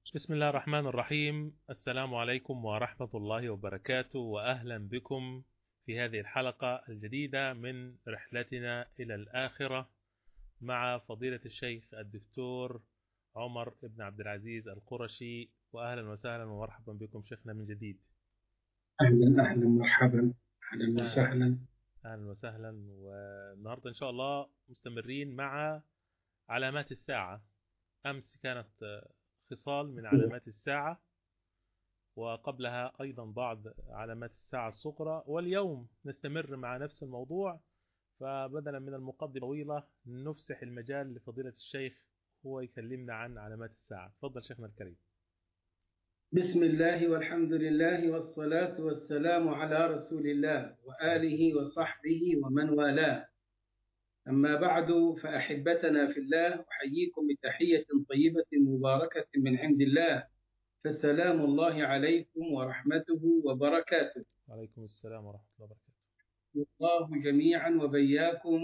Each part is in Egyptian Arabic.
بسم الله الرحمن الرحيم السلام عليكم ورحمة الله وبركاته وأهلا بكم في هذه الحلقة الجديدة من رحلتنا إلى الآخرة مع فضيلة الشيخ الدكتور عمر بن عبد العزيز القرشي وأهلا وسهلا ومرحبا بكم شيخنا من جديد أهلا أهلا مرحبا أهلا وسهلا أهلا وسهلا والنهاردة إن شاء الله مستمرين مع علامات الساعة أمس كانت خصال من علامات الساعة وقبلها أيضا بعض علامات الساعة الصغرى واليوم نستمر مع نفس الموضوع فبدلا من المقدمة طويلة نفسح المجال لفضيلة الشيخ هو يكلمنا عن علامات الساعة تفضل شيخنا الكريم بسم الله والحمد لله والصلاة والسلام على رسول الله وآله وصحبه ومن والاه أما بعد فأحبتنا في الله أحييكم بتحية طيبة مباركة من عند الله فسلام الله عليكم ورحمته وبركاته وعليكم السلام ورحمة الله وبركاته الله جميعا وبياكم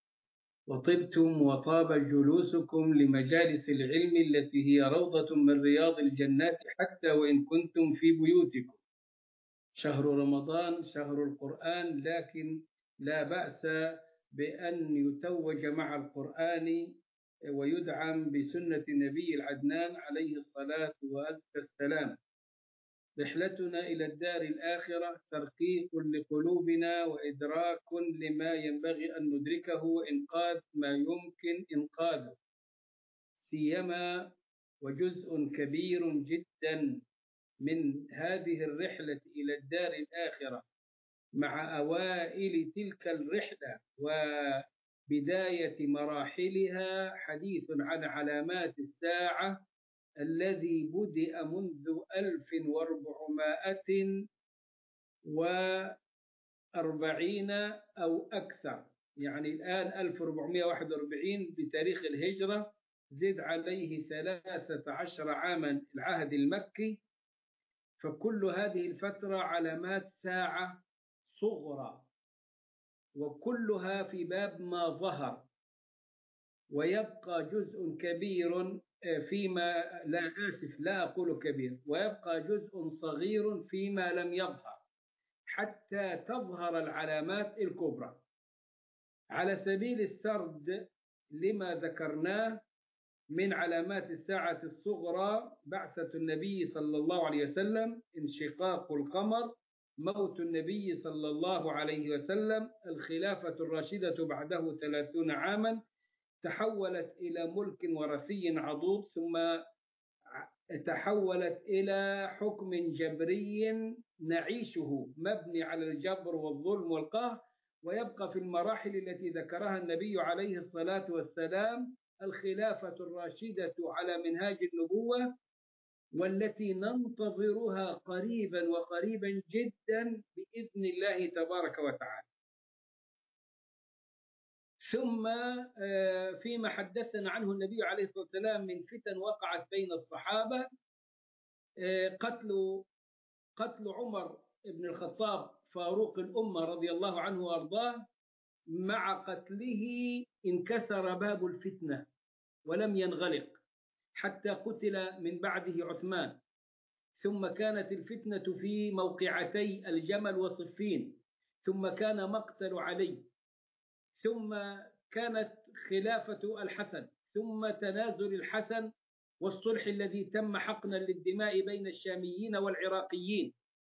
وطبتم وطاب جلوسكم لمجالس العلم التي هي روضة من رياض الجنات حتى وإن كنتم في بيوتكم شهر رمضان شهر القرآن لكن لا بأس بأن يتوج مع القرآن ويدعم بسنة النبي العدنان عليه الصلاة وأزكى السلام رحلتنا إلى الدار الآخرة ترقيق لقلوبنا وإدراك لما ينبغي أن ندركه وإنقاذ ما يمكن إنقاذه سيما وجزء كبير جدا من هذه الرحلة إلى الدار الآخرة مع أوائل تلك الرحلة وبداية مراحلها حديث عن علامات الساعة الذي بدأ منذ ألف وأربعمائة وأربعين أو أكثر يعني الآن 1441 بتاريخ الهجرة زد عليه ثلاثة عشر عاما العهد المكي فكل هذه الفترة علامات ساعة صغرى وكلها في باب ما ظهر ويبقى جزء كبير فيما لا آسف لا أقول كبير ويبقى جزء صغير فيما لم يظهر حتى تظهر العلامات الكبرى على سبيل السرد لما ذكرناه من علامات الساعة الصغرى بعثة النبي صلى الله عليه وسلم انشقاق القمر موت النبي صلى الله عليه وسلم الخلافة الراشدة بعده ثلاثون عاما تحولت إلى ملك ورثي عضوض ثم تحولت إلى حكم جبري نعيشه مبني على الجبر والظلم والقهر ويبقى في المراحل التي ذكرها النبي عليه الصلاة والسلام الخلافة الراشدة على منهاج النبوة والتي ننتظرها قريبا وقريبا جدا بإذن الله تبارك وتعالى ثم فيما حدثنا عنه النبي عليه الصلاة والسلام من فتن وقعت بين الصحابة قتل قتل عمر بن الخطاب فاروق الأمة رضي الله عنه وأرضاه مع قتله انكسر باب الفتنة ولم ينغلق حتى قتل من بعده عثمان ثم كانت الفتنة في موقعتي الجمل وصفين ثم كان مقتل علي ثم كانت خلافة الحسن ثم تنازل الحسن والصلح الذي تم حقنا للدماء بين الشاميين والعراقيين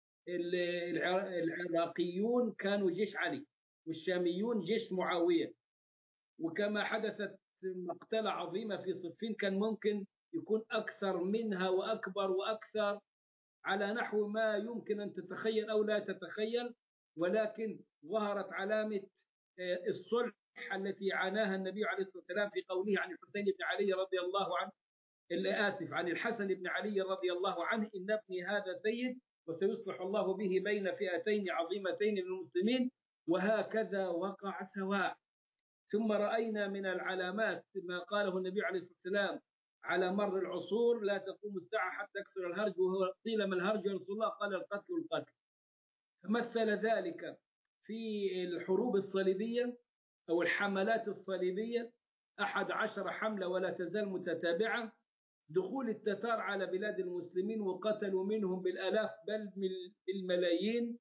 العراقيون كانوا جيش علي والشاميون جيش معاوية وكما حدثت مقتلة عظيمة في صفين كان ممكن يكون أكثر منها وأكبر وأكثر على نحو ما يمكن أن تتخيل أو لا تتخيل ولكن ظهرت علامة الصلح التي عاناها النبي عليه الصلاة والسلام في قوله عن الحسين بن علي رضي الله عنه آسف عن الحسن بن علي رضي الله عنه إن ابني هذا سيد وسيصلح الله به بين فئتين عظيمتين من المسلمين وهكذا وقع سواء ثم رأينا من العلامات ما قاله النبي عليه الصلاة والسلام على مر العصور لا تقوم الساعة حتى يكثر الهرج وهو قيل ما الهرج يا رسول الله قال القتل القتل مثل ذلك في الحروب الصليبية أو الحملات الصليبية أحد عشر حملة ولا تزال متتابعة دخول التتار على بلاد المسلمين وقتلوا منهم بالآلاف بل بالملايين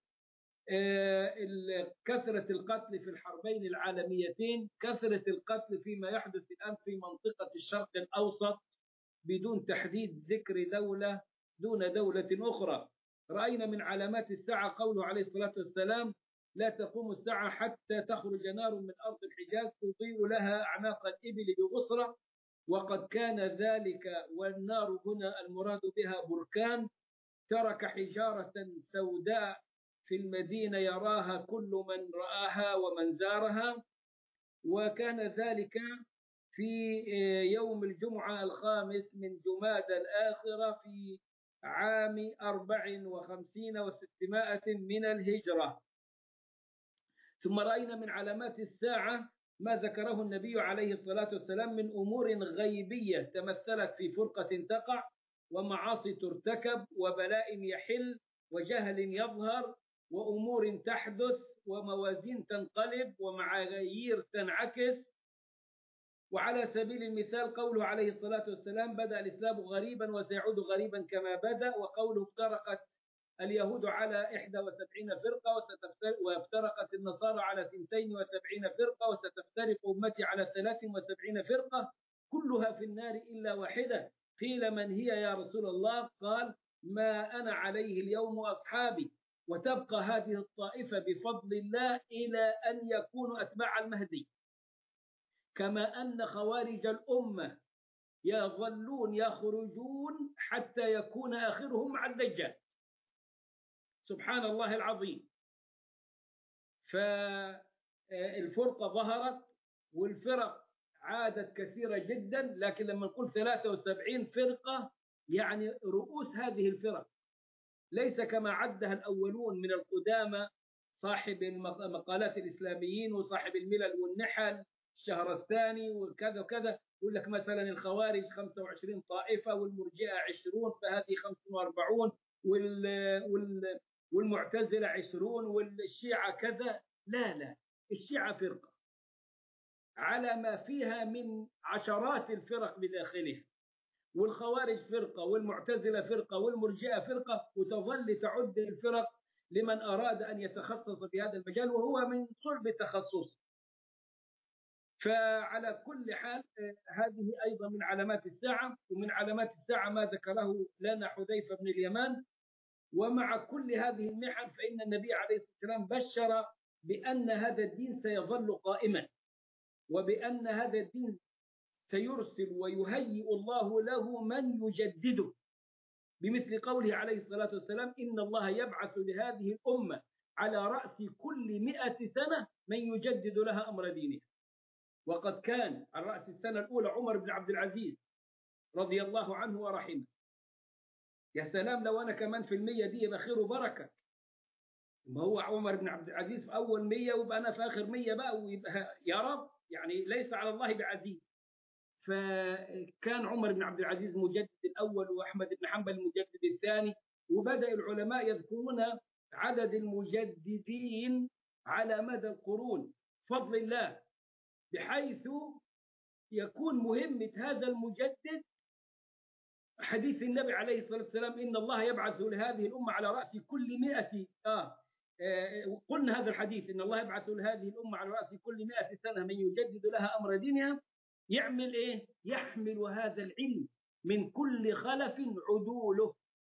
كثرة القتل في الحربين العالميتين كثرة القتل فيما يحدث الآن في منطقة الشرق الأوسط بدون تحديد ذكر دولة دون دولة أخرى رأينا من علامات الساعة قوله عليه الصلاة والسلام لا تقوم الساعة حتى تخرج نار من أرض الحجاز تضيء لها أعناق الإبل بغصرة وقد كان ذلك والنار هنا المراد بها بركان ترك حجارة سوداء في المدينة يراها كل من رآها ومن زارها وكان ذلك في يوم الجمعة الخامس من جماد الآخرة في عام أربع وخمسين وستمائة من الهجرة ثم رأينا من علامات الساعة ما ذكره النبي عليه الصلاة والسلام من أمور غيبية تمثلت في فرقة تقع ومعاصي ترتكب وبلاء يحل وجهل يظهر وأمور تحدث وموازين تنقلب ومعايير تنعكس وعلى سبيل المثال قوله عليه الصلاة والسلام بدأ الإسلام غريبا وسيعود غريبا كما بدأ وقوله افترقت اليهود على 71 فرقة وافترقت النصارى على 72 فرقة وستفترق أمتي على 73 فرقة كلها في النار إلا واحدة قيل من هي يا رسول الله قال ما أنا عليه اليوم وأصحابي وتبقى هذه الطائفة بفضل الله إلى أن يكونوا أتباع المهدي كما أن خوارج الأمة يظلون يخرجون حتى يكون آخرهم مع الدجال سبحان الله العظيم فالفرقة ظهرت والفرق عادت كثيرة جدا لكن لما نقول 73 فرقة يعني رؤوس هذه الفرق ليس كما عدها الأولون من القدامى صاحب المقالات الإسلاميين وصاحب الملل والنحل الشهرستاني وكذا وكذا يقول لك مثلا الخوارج 25 طائفة والمرجئة 20 فهذه 45 وال وال والمعتزلة 20 والشيعة كذا لا لا الشيعة فرقة على ما فيها من عشرات الفرق بداخلها والخوارج فرقة والمعتزلة فرقة والمرجئة فرقة وتظل تعد الفرق لمن أراد أن يتخصص في هذا المجال وهو من صلب تخصصه فعلى كل حال هذه أيضا من علامات الساعة ومن علامات الساعة ما ذكره لنا حذيفة بن اليمان ومع كل هذه المحن فإن النبي عليه الصلاة والسلام بشر بأن هذا الدين سيظل قائما وبأن هذا الدين سيرسل ويهيئ الله له من يجدده بمثل قوله عليه الصلاة والسلام إن الله يبعث لهذه الأمة على رأس كل مئة سنة من يجدد لها أمر دينها وقد كان على رأس السنة الأولى عمر بن عبد العزيز رضي الله عنه ورحمه يا سلام لو أنا كمان في المية دي يبقى خير وبركة ما هو عمر بن عبد العزيز في أول مية ويبقى أنا في آخر مية بقى ويبقى يا رب يعني ليس على الله بعزيز فكان عمر بن عبد العزيز مجدد الأول وأحمد بن حنبل المجدد الثاني وبدأ العلماء يذكرون عدد المجددين على مدى القرون فضل الله بحيث يكون مهمة هذا المجدد حديث النبي عليه الصلاة والسلام إن الله يبعث لهذه الأمة على رأس كل مئة آه, آه قلنا هذا الحديث إن الله يبعث لهذه الأمة على رأس كل مئة سنة من يجدد لها أمر دينها يعمل إيه؟ يحمل هذا العلم من كل خلف عدوله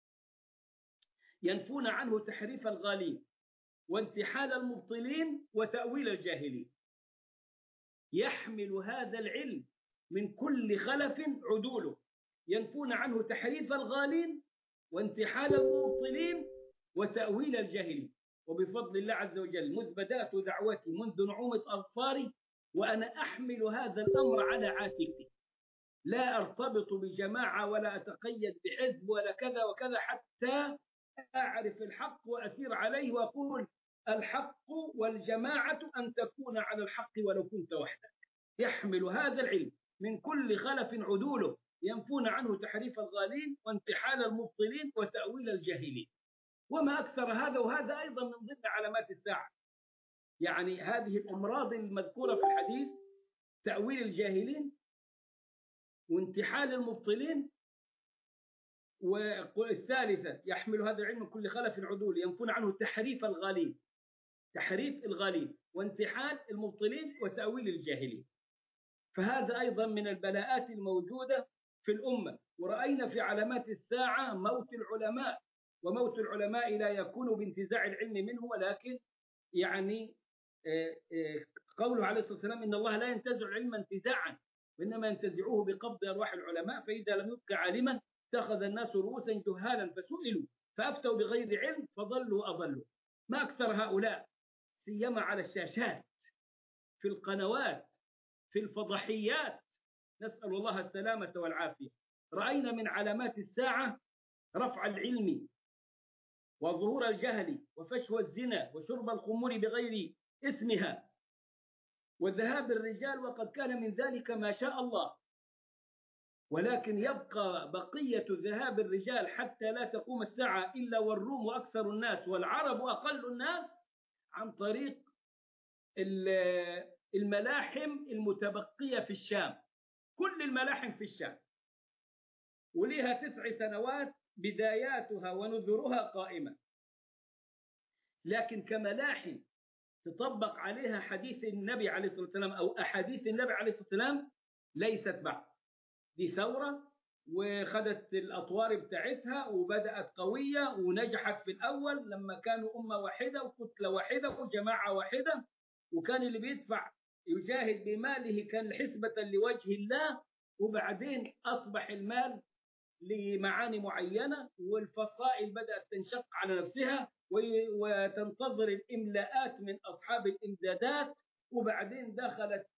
ينفون عنه تحريف الغالين وانتحال المبطلين وتأويل الجاهلين يحمل هذا العلم من كل خلف عدوله ينفون عنه تحريف الغالين وانتحال المبطلين وتأويل الجاهلين وبفضل الله عز وجل مذ بدأت دعوتي منذ نعومة أظفاري وأنا أحمل هذا الأمر على عاتقي لا أرتبط بجماعة ولا أتقيد بحزب ولا كذا وكذا حتى أعرف الحق وأسير عليه وأقول الحق والجماعة أن تكون على الحق ولو كنت وحدك يحمل هذا العلم من كل خلف عدوله ينفون عنه تحريف الغالين وانتحال المبطلين وتأويل الجاهلين وما أكثر هذا وهذا أيضا من ضمن علامات الساعة يعني هذه الأمراض المذكورة في الحديث تأويل الجاهلين وانتحال المبطلين والثالثة يحمل هذا العلم من كل خلف عدول ينفون عنه تحريف الغالين تحريف الغالين وانتحال المبطلين وتأويل الجاهلين فهذا أيضا من البلاءات الموجودة في الأمة ورأينا في علامات الساعة موت العلماء وموت العلماء لا يكون بانتزاع العلم منه ولكن يعني قوله عليه الصلاة والسلام إن الله لا ينتزع العلم انتزاعا وإنما ينتزعوه بقبض أرواح العلماء فإذا لم يبق عالما اتخذ الناس رؤوسا جهالا فسئلوا فأفتوا بغير علم فضلوا أضلوا ما أكثر هؤلاء سيما على الشاشات في القنوات في الفضحيات نسأل الله السلامة والعافية رأينا من علامات الساعة رفع العلم وظهور الجهل وفشو الزنا وشرب الخمور بغير اسمها وذهاب الرجال وقد كان من ذلك ما شاء الله ولكن يبقى بقية ذهاب الرجال حتى لا تقوم الساعة إلا والروم أكثر الناس والعرب أقل الناس عن طريق الملاحم المتبقية في الشام كل الملاحم في الشام ولها تسع سنوات بداياتها ونذرها قائمة لكن كملاحم تطبق عليها حديث النبي عليه الصلاة والسلام أو أحاديث النبي عليه الصلاة والسلام ليست بعد دي ثورة وخدت الأطوار بتاعتها وبدأت قوية ونجحت في الأول لما كانوا أمة واحدة وكتلة واحدة وجماعة واحدة وكان اللي بيدفع يجاهد بماله كان حسبة لوجه الله وبعدين أصبح المال لمعاني معينة والفصائل بدأت تنشق على نفسها وتنتظر الإملاءات من أصحاب الإمدادات وبعدين دخلت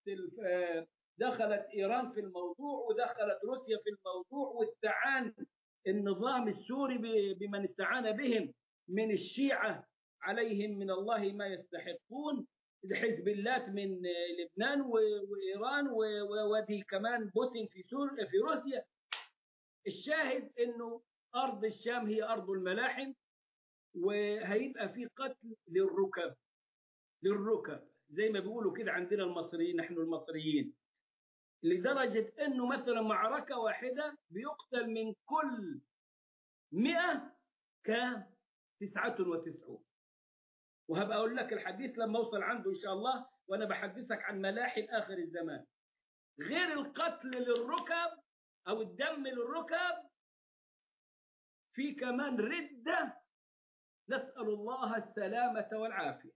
دخلت إيران في الموضوع ودخلت روسيا في الموضوع واستعان النظام السوري بمن استعان بهم من الشيعة عليهم من الله ما يستحقون حزب الله من لبنان وإيران ودي كمان بوتين في سوريا في روسيا الشاهد انه ارض الشام هي ارض الملاحم وهيبقى في قتل للركب للركب زي ما بيقولوا كده عندنا المصريين نحن المصريين لدرجة انه مثلا معركة واحدة بيقتل من كل مئة كام تسعة وتسعون وهبقى اقول لك الحديث لما اوصل عنده ان شاء الله وانا بحدثك عن ملاحم اخر الزمان غير القتل للركب او الدم للركب في كمان ردة نسأل الله السلامة والعافية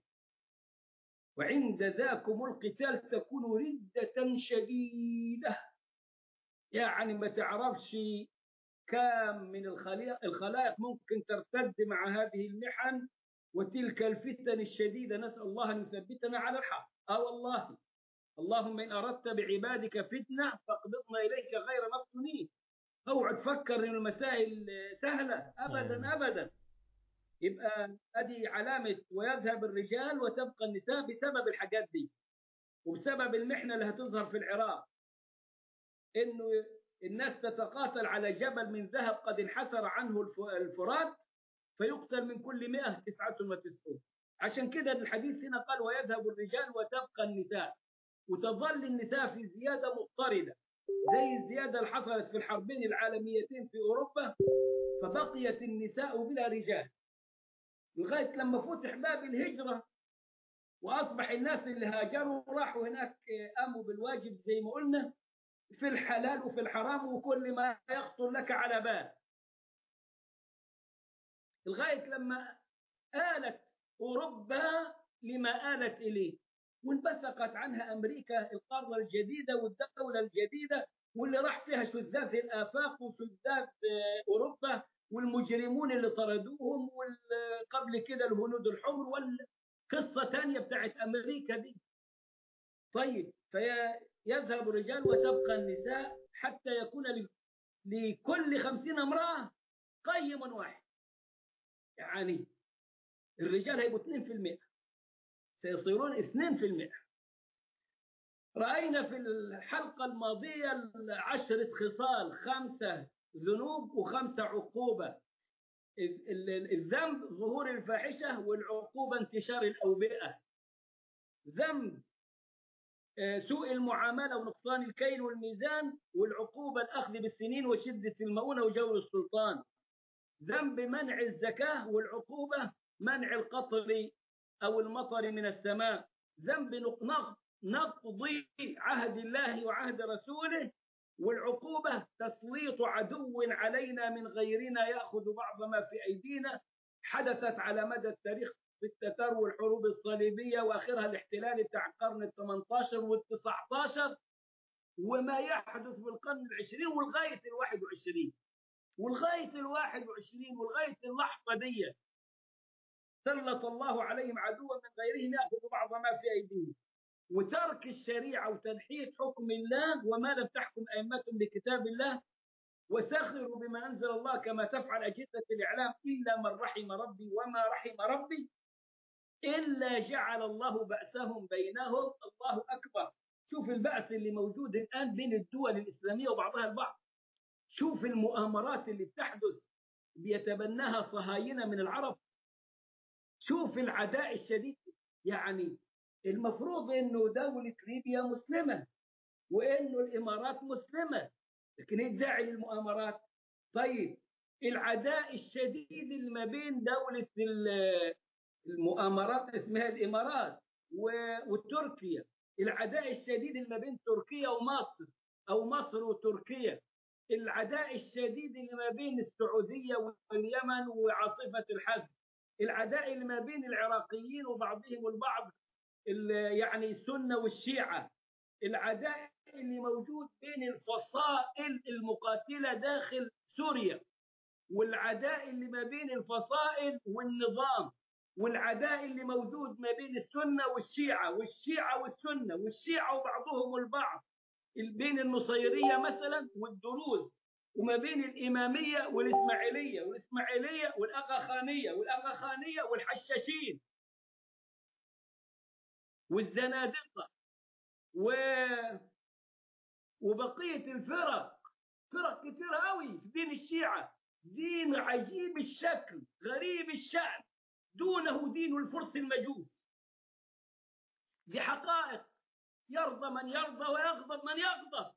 وعند ذاكم القتال تكون ردة شديدة يعني ما تعرفش كام من الخلائق ممكن ترتد مع هذه المحن وتلك الفتن الشديدة نسأل الله أن يثبتنا على الحق آه والله اللهم إن أردت بعبادك فتنة فاقبضنا إليك غير مفتونين اوعى تفكر إن المسائل سهلة أبدا أبدا يبقى ادي علامة ويذهب الرجال وتبقى النساء بسبب الحاجات دي وبسبب المحنة اللي هتظهر في العراق انه الناس تتقاتل على جبل من ذهب قد انحسر عنه الفرات فيقتل من كل مئة تسعة وتسعون عشان كده الحديث هنا قال ويذهب الرجال وتبقى النساء وتظل النساء في زيادة مضطردة زي الزيادة اللي حصلت في الحربين العالميتين في أوروبا فبقيت النساء بلا رجال لغاية لما فتح باب الهجرة وأصبح الناس اللي هاجروا راحوا هناك قاموا بالواجب زي ما قلنا في الحلال وفي الحرام وكل ما يخطر لك على بال لغاية لما آلت أوروبا لما آلت إليه وانبثقت عنها أمريكا القارة الجديدة والدولة الجديدة واللي راح فيها شذاذ الآفاق وشذاذ أوروبا والمجرمون اللي طردوهم وقبل كده الهنود الحمر والقصة تانية بتاعت أمريكا دي طيب فيذهب الرجال وتبقى النساء حتى يكون لكل خمسين امرأة قيم واحد يعني الرجال هيبقوا 2% سيصيرون 2% رأينا في الحلقة الماضية عشرة خصال خمسة ذنوب وخمسة عقوبة الذنب ظهور الفاحشة والعقوبة انتشار الأوبئة ذنب سوء المعاملة ونقصان الكيل والميزان والعقوبة الأخذ بالسنين وشدة المؤونة وجور السلطان ذنب منع الزكاة والعقوبة منع القطر أو المطر من السماء ذنب نقض نقض عهد الله وعهد رسوله والعقوبة تسليط عدو علينا من غيرنا يأخذ بعض ما في أيدينا حدثت على مدى التاريخ في التتار والحروب الصليبية وآخرها الاحتلال بتاع القرن ال 18 وال 19 وما يحدث في القرن العشرين ولغاية الواحد وعشرين ولغاية الواحد وعشرين ولغاية اللحظة دي سلط الله عليهم عدوا من غيرهم يأخذ بعض ما في أيديهم وترك الشريعة وتنحية حكم الله وما لم تحكم أئمتهم بكتاب الله وسخروا بما أنزل الله كما تفعل أجهزة الإعلام إلا من رحم ربي وما رحم ربي إلا جعل الله بأسهم بينهم الله أكبر شوف البأس اللي موجود الآن بين الدول الإسلامية وبعضها البعض شوف المؤامرات اللي بتحدث بيتبناها صهاينة من العرب شوف العداء الشديد يعني المفروض انه دولة ليبيا مسلمة وانه الامارات مسلمة لكن ايه الداعي للمؤامرات طيب العداء الشديد اللي ما بين دولة المؤامرات اسمها الامارات وتركيا العداء الشديد اللي ما بين تركيا ومصر او مصر وتركيا العداء الشديد اللي ما بين السعودية واليمن وعاصفة الحزم العداء اللي ما بين العراقيين وبعضهم البعض يعني السنة والشيعة العداء اللي موجود بين الفصائل المقاتلة داخل سوريا والعداء اللي ما بين الفصائل والنظام والعداء اللي موجود ما بين السنة والشيعة والشيعة والسنة والشيعة وبعضهم البعض بين النصيرية مثلا والدروز وما بين الإمامية والإسماعيلية والإسماعيلية والأغاخانية والأغاخانية والحشاشين والزنادقة و... وبقية الفرق فرق كثيرة قوي في دين الشيعة دين عجيب الشكل غريب الشأن دونه دين الفرس المجوس دي حقائق يرضى من يرضى ويغضب من يغضب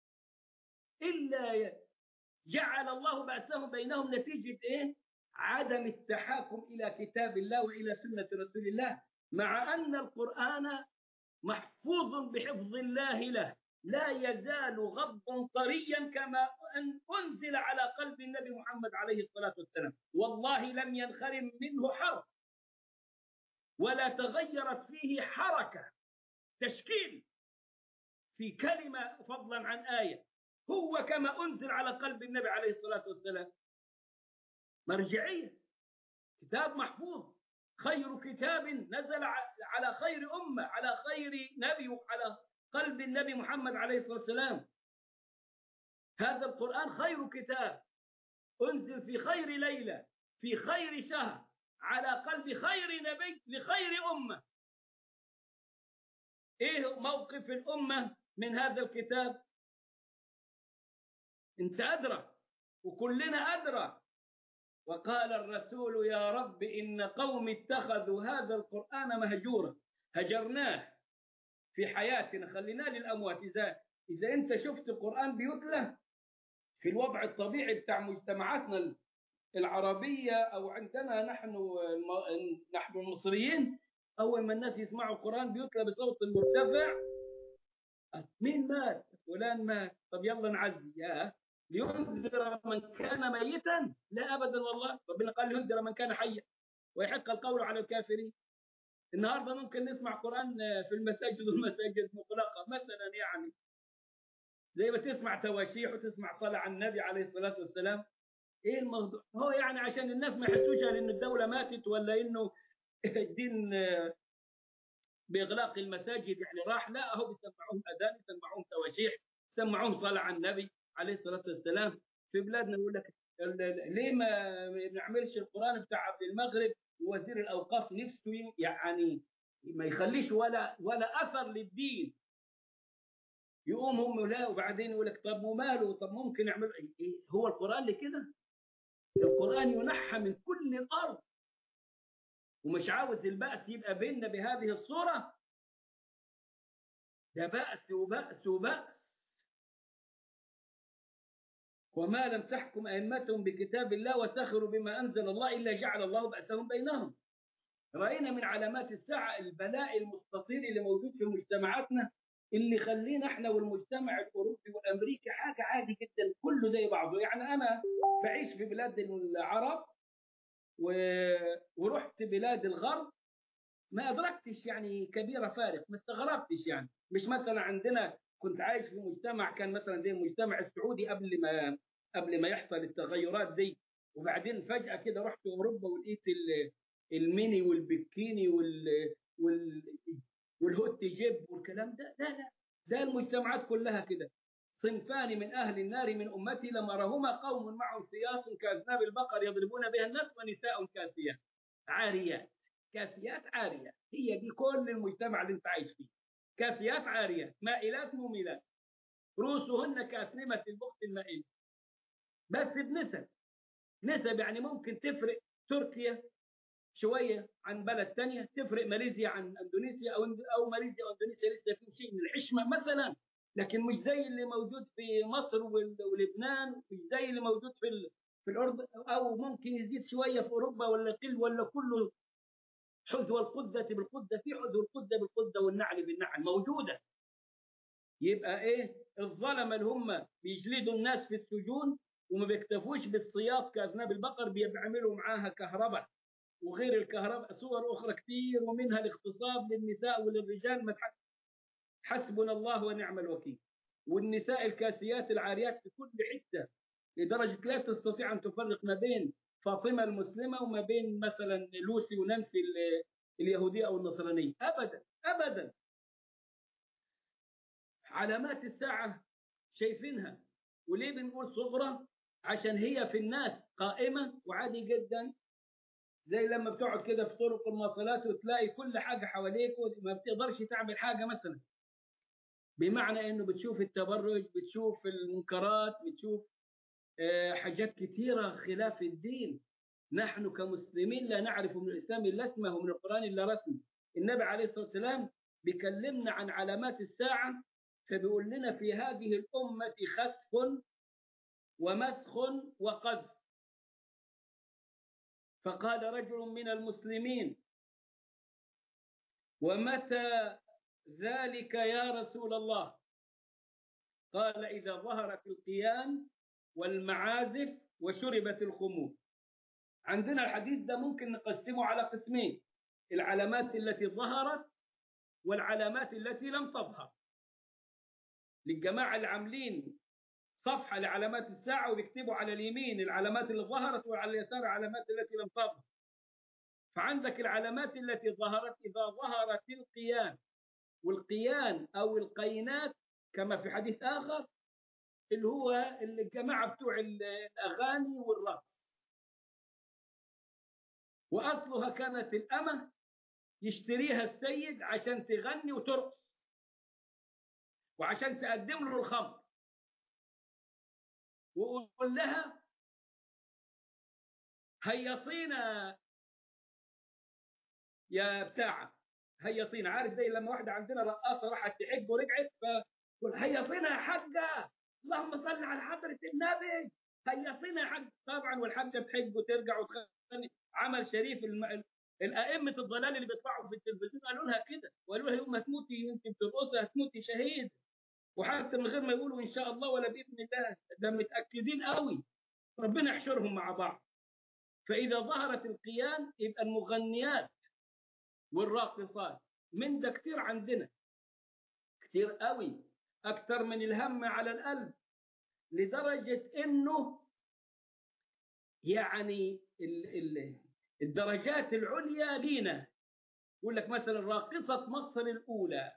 إلا جعل الله بأسهم بينهم نتيجة إيه؟ عدم التحاكم إلى كتاب الله وإلى سنة رسول الله مع أن القرآن محفوظ بحفظ الله له لا يزال غضا طريا كما أن أنزل على قلب النبي محمد عليه الصلاة والسلام والله لم ينخرم منه حرف ولا تغيرت فيه حركة تشكيل في كلمة فضلا عن آية هو كما أنزل على قلب النبي عليه الصلاة والسلام مرجعية كتاب محفوظ خير كتاب نزل على خير أمة على خير نبي على قلب النبي محمد عليه الصلاة والسلام هذا القرآن خير كتاب أنزل في خير ليلة في خير شهر على قلب خير نبي لخير أمة إيه موقف الأمة من هذا الكتاب انت أدرى وكلنا أدرى وقال الرسول يا رب إن قوم اتخذوا هذا القرآن مهجورا هجرناه في حياتنا خليناه للأموات إذا إذا أنت شفت القرآن بيتلى في الوضع الطبيعي بتاع مجتمعاتنا العربية أو عندنا نحن نحن المصريين أول ما الناس يسمعوا القرآن بيتلى بصوت مرتفع مين مات؟ فلان مات طب يلا نعزي ياه لينذر من كان ميتا لا ابدا والله ربنا قال لينذر من كان حيا ويحق القول على الكافرين النهارده ممكن نسمع قران في المساجد والمساجد مغلقه مثلا يعني زي ما تسمع تواشيح وتسمع صلاه على النبي عليه الصلاه والسلام ايه الموضوع هو يعني عشان الناس ما يحسوش ان الدوله ماتت ولا انه الدين باغلاق المساجد يعني راح لا هو بيسمعوهم اذان يسمعوهم تواشيح يسمعوهم صلاه على النبي عليه الصلاه والسلام في بلادنا يقول لك ليه ما بنعملش القران بتاع عبد المغرب وزير الاوقاف نفسه يعني ما يخليش ولا ولا اثر للدين يقوم هم لا وبعدين يقول لك طب وماله طب ممكن يعمل إيه هو القران لكده القران ينحى من كل الارض ومش عاوز البأس يبقى بيننا بهذه الصورة ده بأس وبأس وبأس وما لم تحكم أئمتهم بكتاب الله وسخروا بما أنزل الله إلا جعل الله بأسهم بينهم رأينا من علامات الساعة البلاء المستطيل اللي موجود في مجتمعاتنا اللي خلينا احنا والمجتمع الأوروبي والأمريكي حاجة عادي جدا كله زي بعضه يعني أنا بعيش في بلاد العرب و... ورحت بلاد الغرب ما أدركتش يعني كبيرة فارق ما استغربتش يعني مش مثلا عندنا كنت عايش في مجتمع كان مثلا زي المجتمع السعودي قبل ما قبل ما يحصل التغيرات دي وبعدين فجأة كده رحت أوروبا ولقيت الميني والبكيني وال وال والهوت جيب والكلام ده لا لا ده المجتمعات كلها كده صنفان من أهل النار من أمتي لمرهما قوم معهم سياط كأذناب البقر يضربون بها الناس ونساء كاسيات عاريات كاسيات عاريات هي دي كل المجتمع اللي انت عايش فيه كاسيات عاريات مائلات مميلات رؤوسهن كأسنمة البخت المائلة بس بنسب نسب يعني ممكن تفرق تركيا شوية عن بلد تانية تفرق ماليزيا عن اندونيسيا او او ماليزيا واندونيسيا لسه في شيء من الحشمة مثلا لكن مش زي اللي موجود في مصر ولبنان مش زي اللي موجود في في الأردن أو ممكن يزيد شوية في أوروبا ولا قل ولا كله حذو القدة بالقدة في حذو القدة بالقدة والنعل بالنعل موجودة يبقى إيه الظلمة اللي هم بيجلدوا الناس في السجون وما بيكتفوش بالصياط كأذناب البقر بيعملوا معاها كهرباء وغير الكهرباء صور أخرى كثير ومنها الاغتصاب للنساء وللرجال ما حسبنا الله ونعم الوكيل والنساء الكاسيات العاريات في كل حتة لدرجة لا تستطيع أن تفرق ما بين فاطمة المسلمة وما بين مثلا لوسي ونانسي اليهودية أو النصرانية أبدا أبدا علامات الساعة شايفينها وليه بنقول صغرى عشان هي في الناس قائمة وعادي جدا زي لما بتقعد كده في طرق المواصلات وتلاقي كل حاجة حواليك وما بتقدرش تعمل حاجة مثلا بمعنى انه بتشوف التبرج بتشوف المنكرات بتشوف حاجات كثيرة خلاف الدين نحن كمسلمين لا نعرف من الإسلام إلا اسمه ومن القرآن إلا رسمه النبي عليه الصلاة والسلام بيكلمنا عن علامات الساعة فبيقول لنا في هذه الأمة خسف ومسخ وقذف فقال رجل من المسلمين ومتى ذلك يا رسول الله قال إذا ظهرت القيام والمعازف وشربت الخمور عندنا الحديث ده ممكن نقسمه على قسمين العلامات التي ظهرت والعلامات التي لم تظهر للجماعة اللي عاملين صفحة لعلامات الساعة وبيكتبوا على اليمين العلامات اللي ظهرت وعلى اليسار العلامات التي لم تظهر فعندك العلامات التي ظهرت إذا ظهرت القيان والقيان أو القينات كما في حديث آخر اللي هو الجماعة بتوع الأغاني والرقص وأصلها كانت الأمة يشتريها السيد عشان تغني وترقص وعشان تقدم له الخمر وقول لها هيصينا يا بتاعة هيصينا عارف زي لما واحدة عندنا رقاصة راحت تحج ورجعت فقول هيصينا يا حاجة اللهم صل على حضرة النبي هيصينا يا حاج طبعا والحاجة تحج وترجع وتغني عمل شريف الم... الأئمة الضلال اللي بيطلعوا في التلفزيون قالوا لها كده وقالوا لها يوم هتموتي انت بترقصي هتموتي شهيد وحتى من غير ما يقولوا ان شاء الله ولا باذن الله ده متاكدين قوي ربنا يحشرهم مع بعض فاذا ظهرت القيام يبقى المغنيات والراقصات من ده كتير عندنا كتير قوي اكتر من الهم على القلب لدرجه انه يعني ال ال الدرجات العليا لينا يقول لك مثلا راقصة مصر الأولى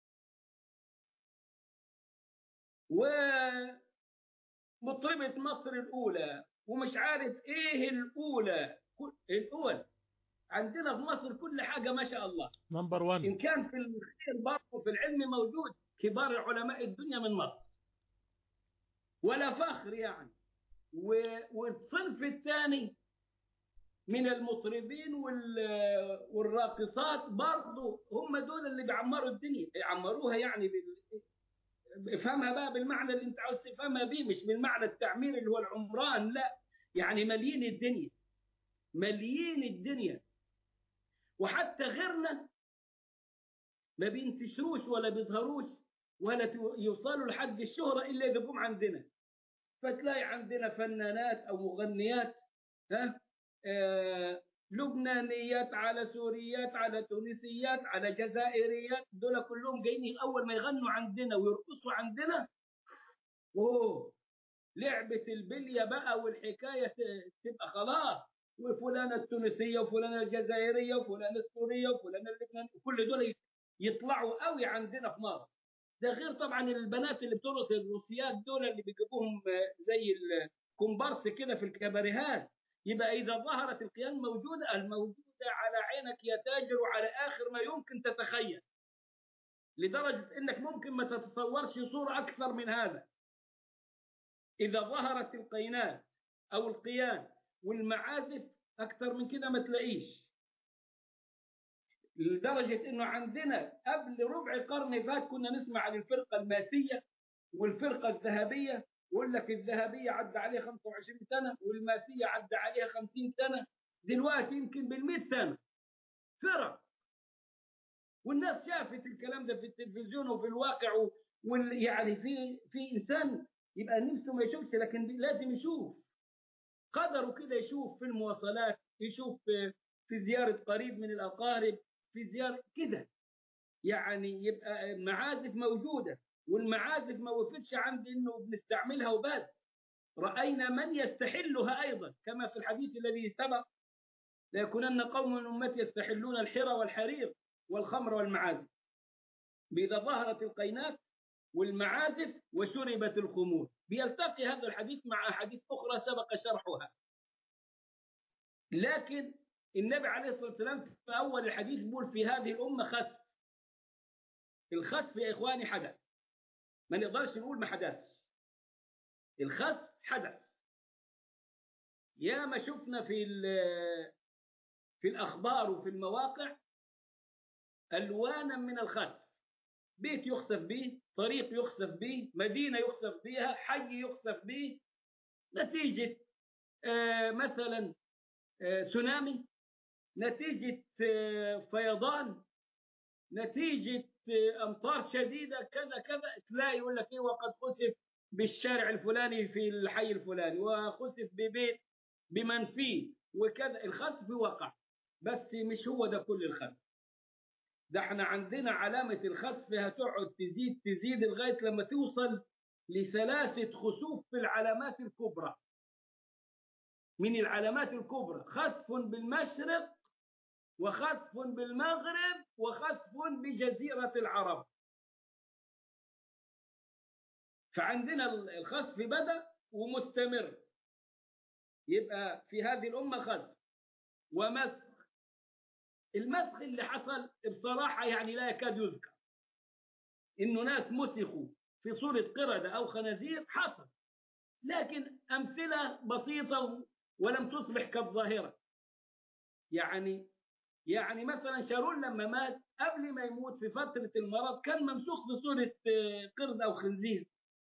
ومطربة مصر الأولى ومش عارف إيه الأولى الأول عندنا في مصر كل حاجة ما شاء الله نمبر 1 إن كان في الخير برضه في العلم موجود كبار علماء الدنيا من مصر ولا فخر يعني والصنف الثاني من المطربين والراقصات برضه هم دول اللي بيعمروا الدنيا يعمروها يعني افهمها بقى بالمعنى اللي انت عاوز تفهمها بيه مش بالمعنى التعمير اللي هو العمران لا يعني مليين الدنيا مليين الدنيا وحتى غيرنا ما بينتشروش ولا بيظهروش ولا يوصلوا لحد الشهرة إلا إذا جم عندنا فتلاقي عندنا فنانات أو مغنيات ها آه لبنانيات على سوريات على تونسيات على جزائريات دول كلهم جايين أول ما يغنوا عندنا ويرقصوا عندنا أوه لعبة البلية بقى والحكاية تبقى خلاص وفلانة التونسية وفلانة الجزائرية وفلانة السورية وفلانة اللبنانية كل دول يطلعوا قوي عندنا في مصر ده غير طبعا البنات اللي بترقص الروسيات دول اللي بيجيبوهم زي الكومبارس كده في الكباريهات يبقى إذا ظهرت القيان موجودة الموجودة على عينك يا تاجر وعلى آخر ما يمكن تتخيل لدرجة إنك ممكن ما تتصورش صورة أكثر من هذا إذا ظهرت القينات أو القيان والمعازف أكثر من كده ما تلاقيش لدرجة إنه عندنا قبل ربع قرن فات كنا نسمع عن الفرقة الماسية والفرقة الذهبية يقول لك الذهبية عدى عليها 25 سنة والماسية عدى عليها 50 سنة دلوقتي يمكن بال سنة فرق والناس شافت الكلام ده في التلفزيون وفي الواقع وال يعني في في انسان يبقى نفسه ما يشوفش لكن لازم يشوف قدره كده يشوف في المواصلات يشوف في, في زيارة قريب من الأقارب في زيارة كده يعني يبقى المعازف موجودة والمعازف ما وقفتش عند انه بنستعملها وبس رأينا من يستحلها أيضا كما في الحديث الذي سبق ليكونن قوم من أمتي يستحلون الحرى والحرير والخمر والمعازف بإذا ظهرت القينات والمعازف وشربت الخمور بيلتقي هذا الحديث مع أحاديث أخرى سبق شرحها لكن النبي عليه الصلاة والسلام في أول الحديث بيقول في هذه الأمة خسف الخسف يا إخواني حدث ما نقدرش نقول ما حدثش الخسف حدث يا ما شفنا في في الأخبار وفي المواقع ألوانا من الخسف بيت يخسف به طريق يخسف به مدينة يخسف بها حي يخسف به نتيجة آه مثلا آه سونامي نتيجة آه فيضان نتيجة أمطار شديدة كذا كذا تلاقي يقول لك إيه وقد خسف بالشارع الفلاني في الحي الفلاني وخسف ببيت بمن فيه وكذا الخسف وقع بس مش هو ده كل الخسف ده احنا عندنا علامة الخسف هتقعد تزيد تزيد لغاية لما توصل لثلاثة خسوف في العلامات الكبرى من العلامات الكبرى خسف بالمشرق وخسف بالمغرب وخسف بجزيرة العرب فعندنا الخسف بدأ ومستمر يبقى في هذه الأمة خسف ومسخ المسخ اللي حصل بصراحة يعني لا يكاد يذكر إنه ناس مسخوا في صورة قردة أو خنازير حصل لكن أمثلة بسيطة ولم تصبح كالظاهرة يعني يعني مثلا شارون لما مات قبل ما يموت في فترة المرض كان ممسوخ بصورة قرد أو خنزير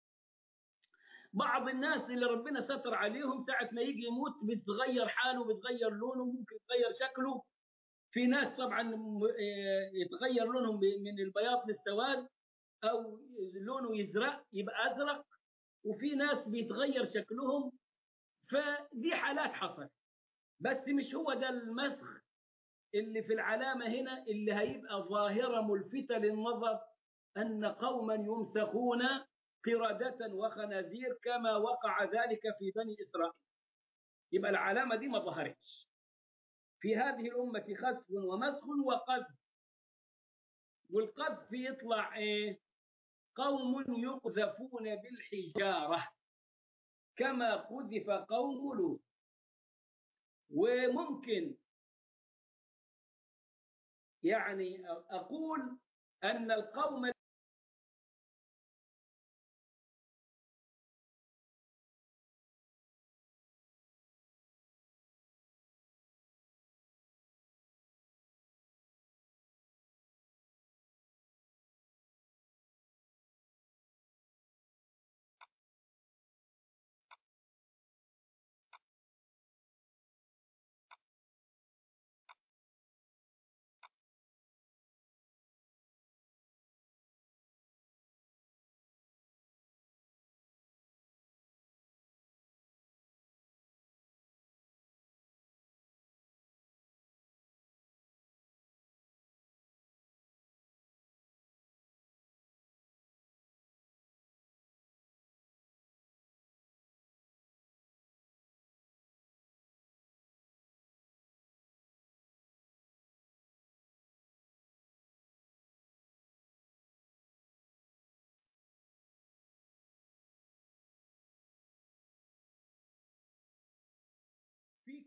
بعض الناس اللي ربنا ستر عليهم ساعة ما يجي يموت بتغير حاله بتغير لونه ممكن يتغير شكله في ناس طبعا يتغير لونهم من البياض للسواد أو لونه يزرق يبقى أزرق وفي ناس بيتغير شكلهم فدي حالات حصلت بس مش هو ده المسخ اللي في العلامة هنا اللي هيبقى ظاهرة ملفتة للنظر أن قوما يمسخون قردة وخنازير كما وقع ذلك في بني إسرائيل يبقى العلامة دي ما ظهرتش في هذه الأمة خسف ومسخ وقذف والقذف يطلع إيه؟ قوم يقذفون بالحجارة كما قذف قوم لوط وممكن يعني أقول أن القوم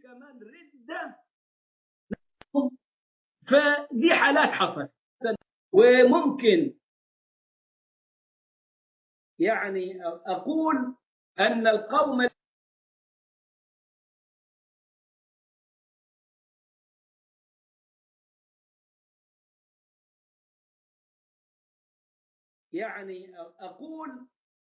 كمان ردة فدي حالات حصلت وممكن يعني أقول أن القوم يعني أقول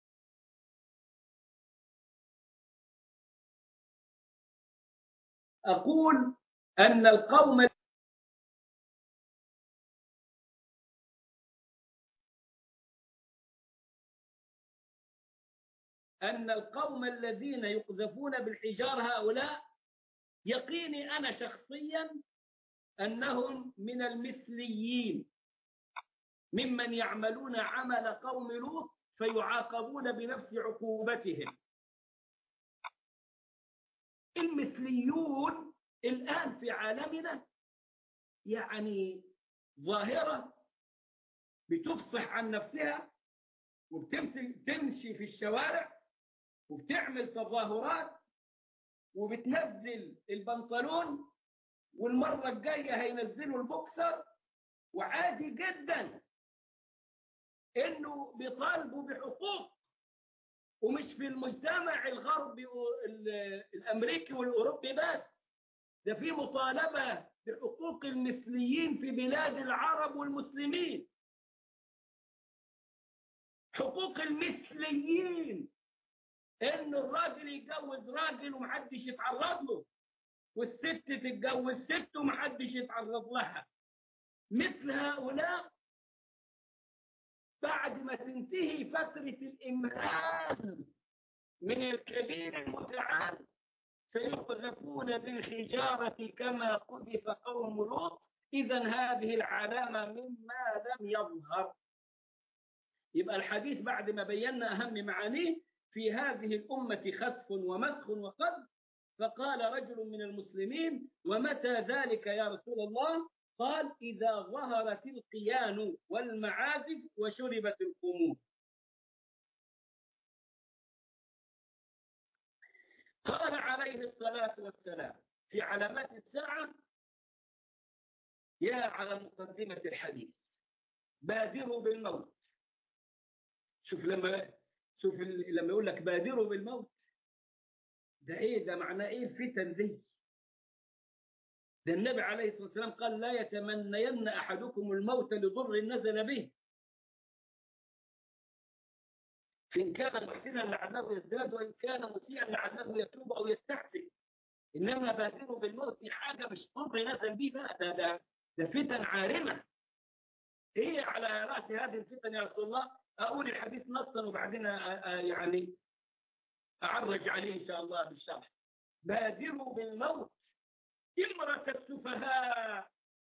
أقول أن القوم أن القوم الذين يقذفون بالحجار هؤلاء يقيني أنا شخصيا أنهم من المثليين ممن يعملون عمل قوم لوط فيعاقبون بنفس عقوبتهم المثليون الآن في عالمنا يعني ظاهرة بتفصح عن نفسها وبتمشي في الشوارع وبتعمل تظاهرات وبتنزل البنطلون والمرة الجاية هينزلوا البوكسر وعادي جدا انه بيطالبوا بحقوق ومش في المجتمع الغربي الامريكي والاوروبي بس ده في مطالبه بحقوق المثليين في بلاد العرب والمسلمين حقوق المثليين ان الراجل يتجوز راجل ومحدش يتعرض له والست تتجوز ست ومحدش يتعرض لها مثل هؤلاء بعد ما تنتهي فترة الإمهال من الكبير المتعال سيقذفون بالحجارة كما قذف قوم لوط إذا هذه العلامة مما لم يظهر يبقى الحديث بعد ما بينا أهم معانيه في هذه الأمة خسف ومسخ وقذف فقال رجل من المسلمين ومتى ذلك يا رسول الله قال إذا ظهرت القيان والمعازف وشربت الخمور قال عليه الصلاة والسلام في علامات الساعة يا على مقدمة الحديث بادروا بالموت شوف لما شوف لما يقول لك بادروا بالموت ده ايه ده معناه ايه الفتن دي ده النبي عليه الصلاة والسلام قال لا يتمنين أحدكم الموت لضر نزل به فإن كان محسنا لعله يزداد وإن كان مسيئا لعله يتوب أو يستحسن إنما بادروا بالموت في حاجة مش ضر نزل به بقى ده, ده, ده فتن عارمة هي على رأس هذه الفتن يا رسول الله أقول الحديث نصا وبعدين يعني أعرج عليه إن شاء الله بالشرح بادروا بالموت إمرة السفهاء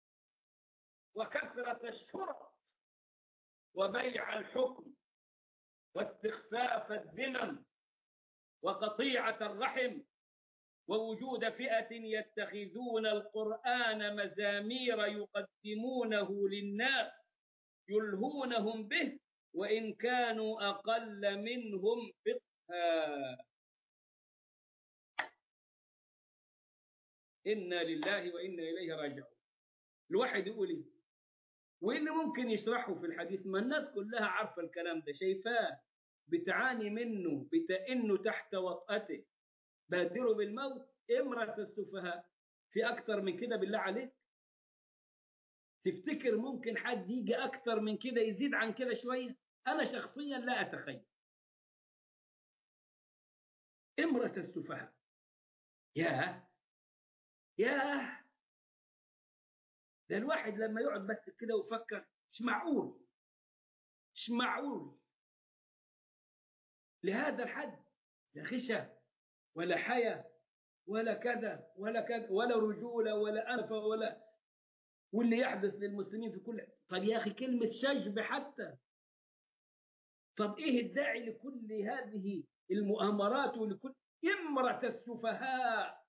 وكثرة الشرط وبيع الحكم واستخفاف الذمم وقطيعة الرحم ووجود فئة يتخذون القرآن مزامير يقدمونه للناس يلهونهم به وإن كانوا أقل منهم فقها إنا لله وإنا إليه راجعون الواحد يقول إيه واللي ممكن يشرحه في الحديث ما الناس كلها عارفة الكلام ده شايفاه بتعاني منه بتئنه تحت وطأته بادروا بالموت امرة السفهاء في أكتر من كده بالله عليك تفتكر ممكن حد يجي أكتر من كده يزيد عن كده شوية أنا شخصيا لا أتخيل امرة السفهاء ياه ياه ده الواحد لما يقعد بس كده ويفكر مش معقول مش معقول لهذا الحد لا خشى ولا حيا ولا كذا ولا كذا ولا رجولة ولا أنف ولا واللي يحدث للمسلمين في كل طب يا أخي كلمة شجب حتى طب إيه الداعي لكل هذه المؤامرات ولكل إمرة السفهاء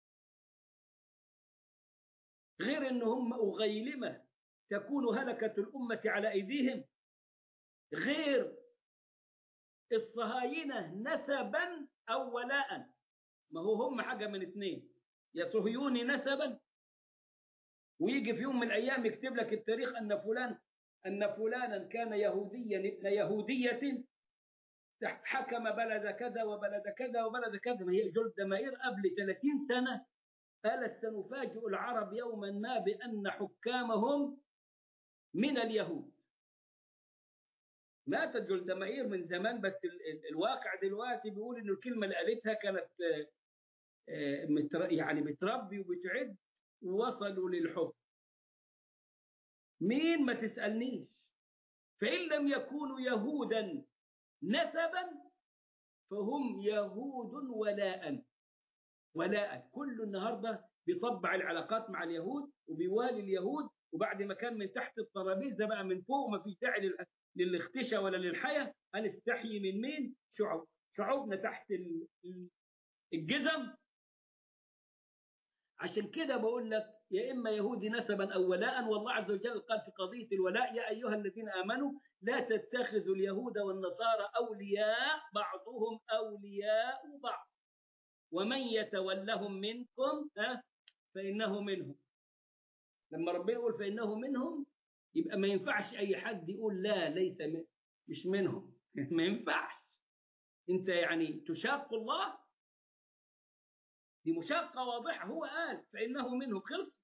غير ان هم أغيلمة تكون هلكة الأمة على أيديهم غير الصهاينة نسبا أو ولاء ما هو هم حاجة من اثنين يا صهيوني نسبا ويجي في يوم من الأيام يكتب لك التاريخ أن فلان أن فلانا كان يهوديا ابن يهودية حكم بلد كذا وبلد كذا وبلد كذا ما هي جلد مائر قبل 30 سنة قالت سنفاجئ العرب يوما ما بأن حكامهم من اليهود ماتت جلد مائر من زمان بس الواقع دلوقتي بيقول ان الكلمه اللي قالتها كانت يعني بتربي وبتعد ووصلوا للحكم مين ما تسألنيش فإن لم يكونوا يهودا نسبا فهم يهود ولاء ولاء كل النهارده بيطبع العلاقات مع اليهود وبيوالي اليهود وبعد ما كان من تحت الترابيزه بقى من فوق ما فيش داعي للاختشاء ولا للحياه هنستحيي من مين؟ شعوب شعوبنا تحت الجزم عشان كده بقول لك يا إما يهودي نسبا أو ولاء والله عز وجل قال في قضية الولاء يا أيها الذين آمنوا لا تتخذوا اليهود والنصارى أولياء بعضهم أولياء بعض ومن يتولهم منكم فإنه منهم لما ربنا يقول فإنه منهم يبقى ما ينفعش أي حد يقول لا ليس من مش منهم ما ينفعش أنت يعني تشاق الله دي مشاقة واضحة هو قال فإنه منهم خلص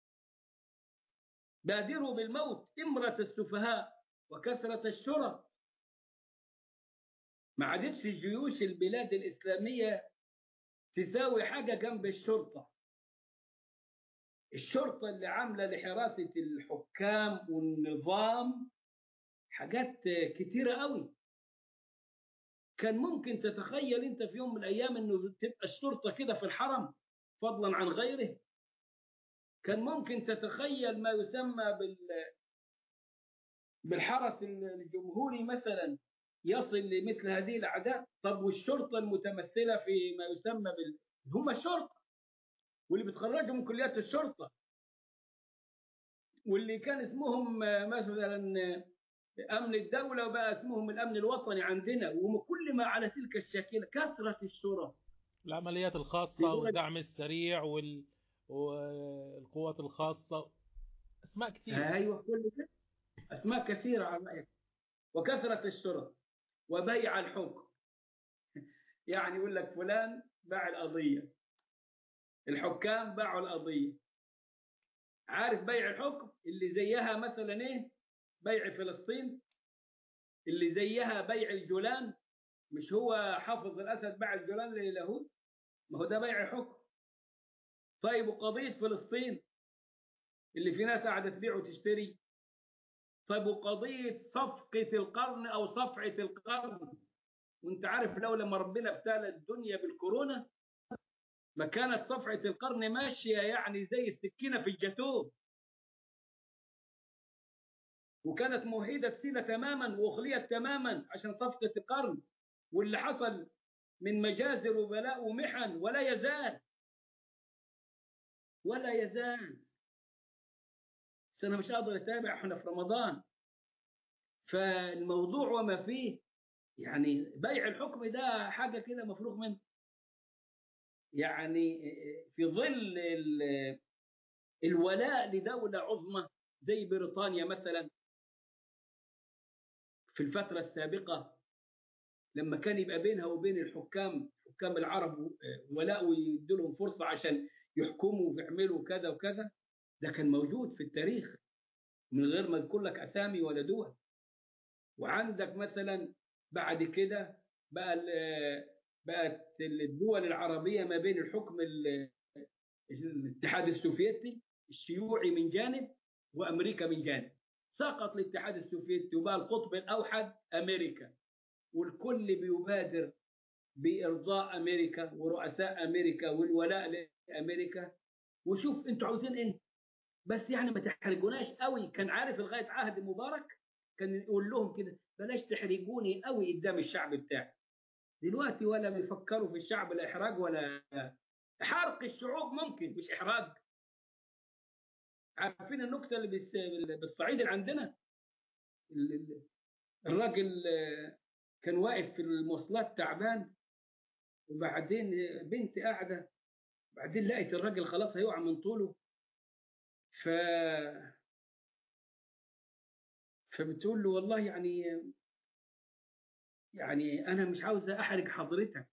بادروا بالموت إمرة السفهاء وكثرة الشرط ما عادتش جيوش البلاد الإسلامية تساوي حاجة جنب الشرطة الشرطة اللي عاملة لحراسة الحكام والنظام حاجات كتيرة قوي كان ممكن تتخيل انت في يوم من الايام انه تبقى الشرطه كده في الحرم فضلا عن غيره كان ممكن تتخيل ما يسمى بال بالحرس الجمهوري مثلا يصل لمثل هذه الاعداد طب والشرطه المتمثله في ما يسمى بال هم الشرطه واللي بتخرجوا من كليات الشرطه واللي كان اسمهم مثلا امن الدوله وبقى اسمهم الامن الوطني عندنا وكل ما على تلك الشاكله كثره الشرط العمليات الخاصه والدعم السريع وال... والقوات الخاصه اسماء كثيره ايوه كل كده اسماء كثيره على رايك وكثره الشرط وبيع الحكم يعني يقول لك فلان باع القضيه الحكام باعوا القضيه عارف بيع الحكم اللي زيها مثلا ايه بيع فلسطين اللي زيها بيع الجولان مش هو حافظ الاسد باع الجولان لليهود ما هو ده بيع حكم طيب وقضيه فلسطين اللي في ناس قاعده تبيع وتشتري طيب وقضيه صفقه القرن او صفعه القرن وانت عارف لو لما ربنا ابتلى الدنيا بالكورونا ما كانت صفعه القرن ماشيه يعني زي السكينه في الجاتوه وكانت موحدة السيلة تماما وأخليت تماما عشان صفقة القرن واللي حصل من مجازر وبلاء ومحن ولا يزال ولا يزال بس أنا مش قادر أتابع إحنا في رمضان فالموضوع وما فيه يعني بيع الحكم ده حاجة كده مفروغ منه يعني في ظل الولاء لدولة عظمى زي بريطانيا مثلا في الفترة السابقة لما كان يبقى بينها وبين الحكام حكام العرب ولاء ويدوا لهم فرصة عشان يحكموا ويعملوا كذا وكذا ده كان موجود في التاريخ من غير ما اذكر لك اسامي ولا دول وعندك مثلا بعد كده بقى بقت الدول العربية ما بين الحكم الاتحاد السوفيتي الشيوعي من جانب وأمريكا من جانب سقط الاتحاد السوفيتي وبقى القطب الأوحد أمريكا والكل بيبادر بإرضاء أمريكا ورؤساء أمريكا والولاء لأمريكا وشوف أنتوا عاوزين إيه بس يعني ما تحرجوناش قوي كان عارف لغاية عهد مبارك كان يقول لهم كده بلاش تحرجوني قوي قدام الشعب بتاعي دلوقتي ولا بيفكروا في الشعب لا إحراج ولا حرق الشعوب ممكن مش إحراج عارفين النكتة اللي بالصعيد اللي عندنا الراجل كان واقف في المواصلات تعبان وبعدين بنت قاعدة بعدين لقيت الراجل خلاص هيقع من طوله ف فبتقول له والله يعني يعني انا مش عاوزه احرج حضرتك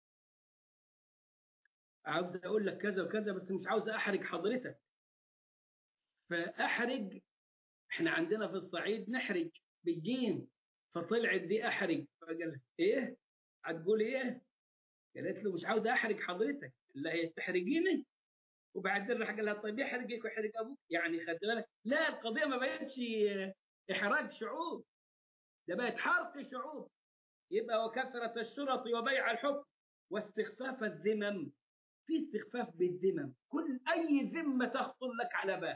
عاوز اقول لك كذا وكذا بس مش عاوز احرج حضرتك فاحرج احنا عندنا في الصعيد نحرج بالجيم فطلعت دي احرج فقال ايه هتقول ايه قالت له مش عاوز احرج حضرتك لا هي تحرجيني وبعدين راح قال لها طيب يحرجك ويحرج ابوك يعني خد بالك لا القضيه ما بقتش احراج شعوب ده بقت حرق شعوب يبقى وكثره الشرط وبيع الحكم واستخفاف الذمم في استخفاف بالذمم كل اي ذمه تخطر لك على بال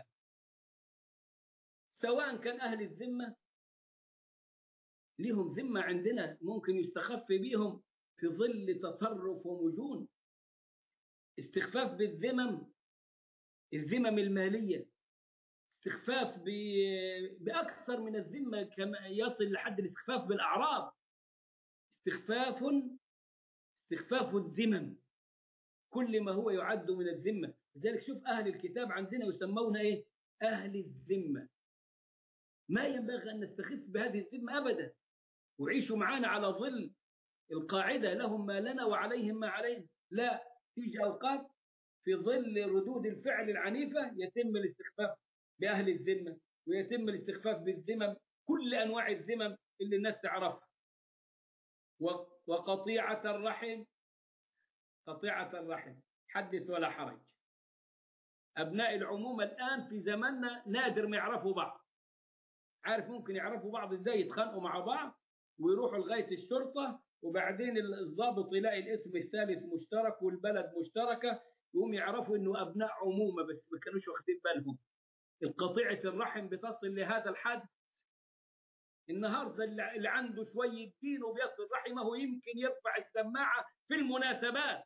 سواء كان اهل الذمه ليهم ذمه عندنا ممكن يستخف بيهم في ظل تطرف ومجون استخفاف بالذمم الذمم الماليه استخفاف باكثر من الذمه كما يصل لحد الاستخفاف بالاعراض استخفاف استخفاف الذمم كل ما هو يعد من الذمة لذلك شوف أهل الكتاب عندنا يسمون إيه أهل الذمة ما ينبغي أن نستخف بهذه الذمة أبدا وعيشوا معانا على ظل القاعدة لهم ما لنا وعليهم ما علينا لا تيجي أوقات في ظل ردود الفعل العنيفة يتم الاستخفاف بأهل الذمة ويتم الاستخفاف بالذمم كل أنواع الذمم اللي الناس تعرفها وقطيعة الرحم قطيعة الرحم حدث ولا حرج أبناء العمومة الآن في زماننا نادر ما يعرفوا بعض عارف ممكن يعرفوا بعض إزاي يتخانقوا مع بعض ويروحوا لغاية الشرطة وبعدين الضابط يلاقي الاسم الثالث مشترك والبلد مشتركة يقوم يعرفوا إنه أبناء عمومة بس ما كانوش واخدين بالهم القطيعة الرحم بتصل لهذا الحد النهارده اللي عنده شويه دين وبيصل رحمه يمكن يرفع السماعه في المناسبات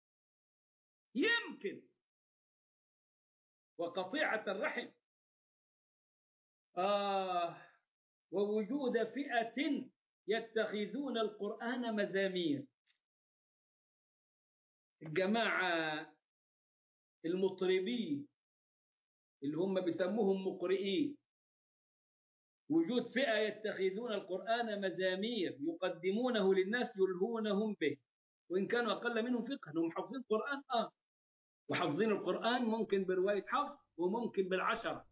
يمكن وقطيعة الرحم آه ووجود فئة يتخذون القرآن مزامير الجماعة المطربين اللي هم بيسموهم مقرئين وجود فئة يتخذون القرآن مزامير يقدمونه للناس يلهونهم به وإن كانوا أقل منهم فقها هم حافظين القرآن آه وحافظين القرآن ممكن برواية حفظ وممكن بالعشرة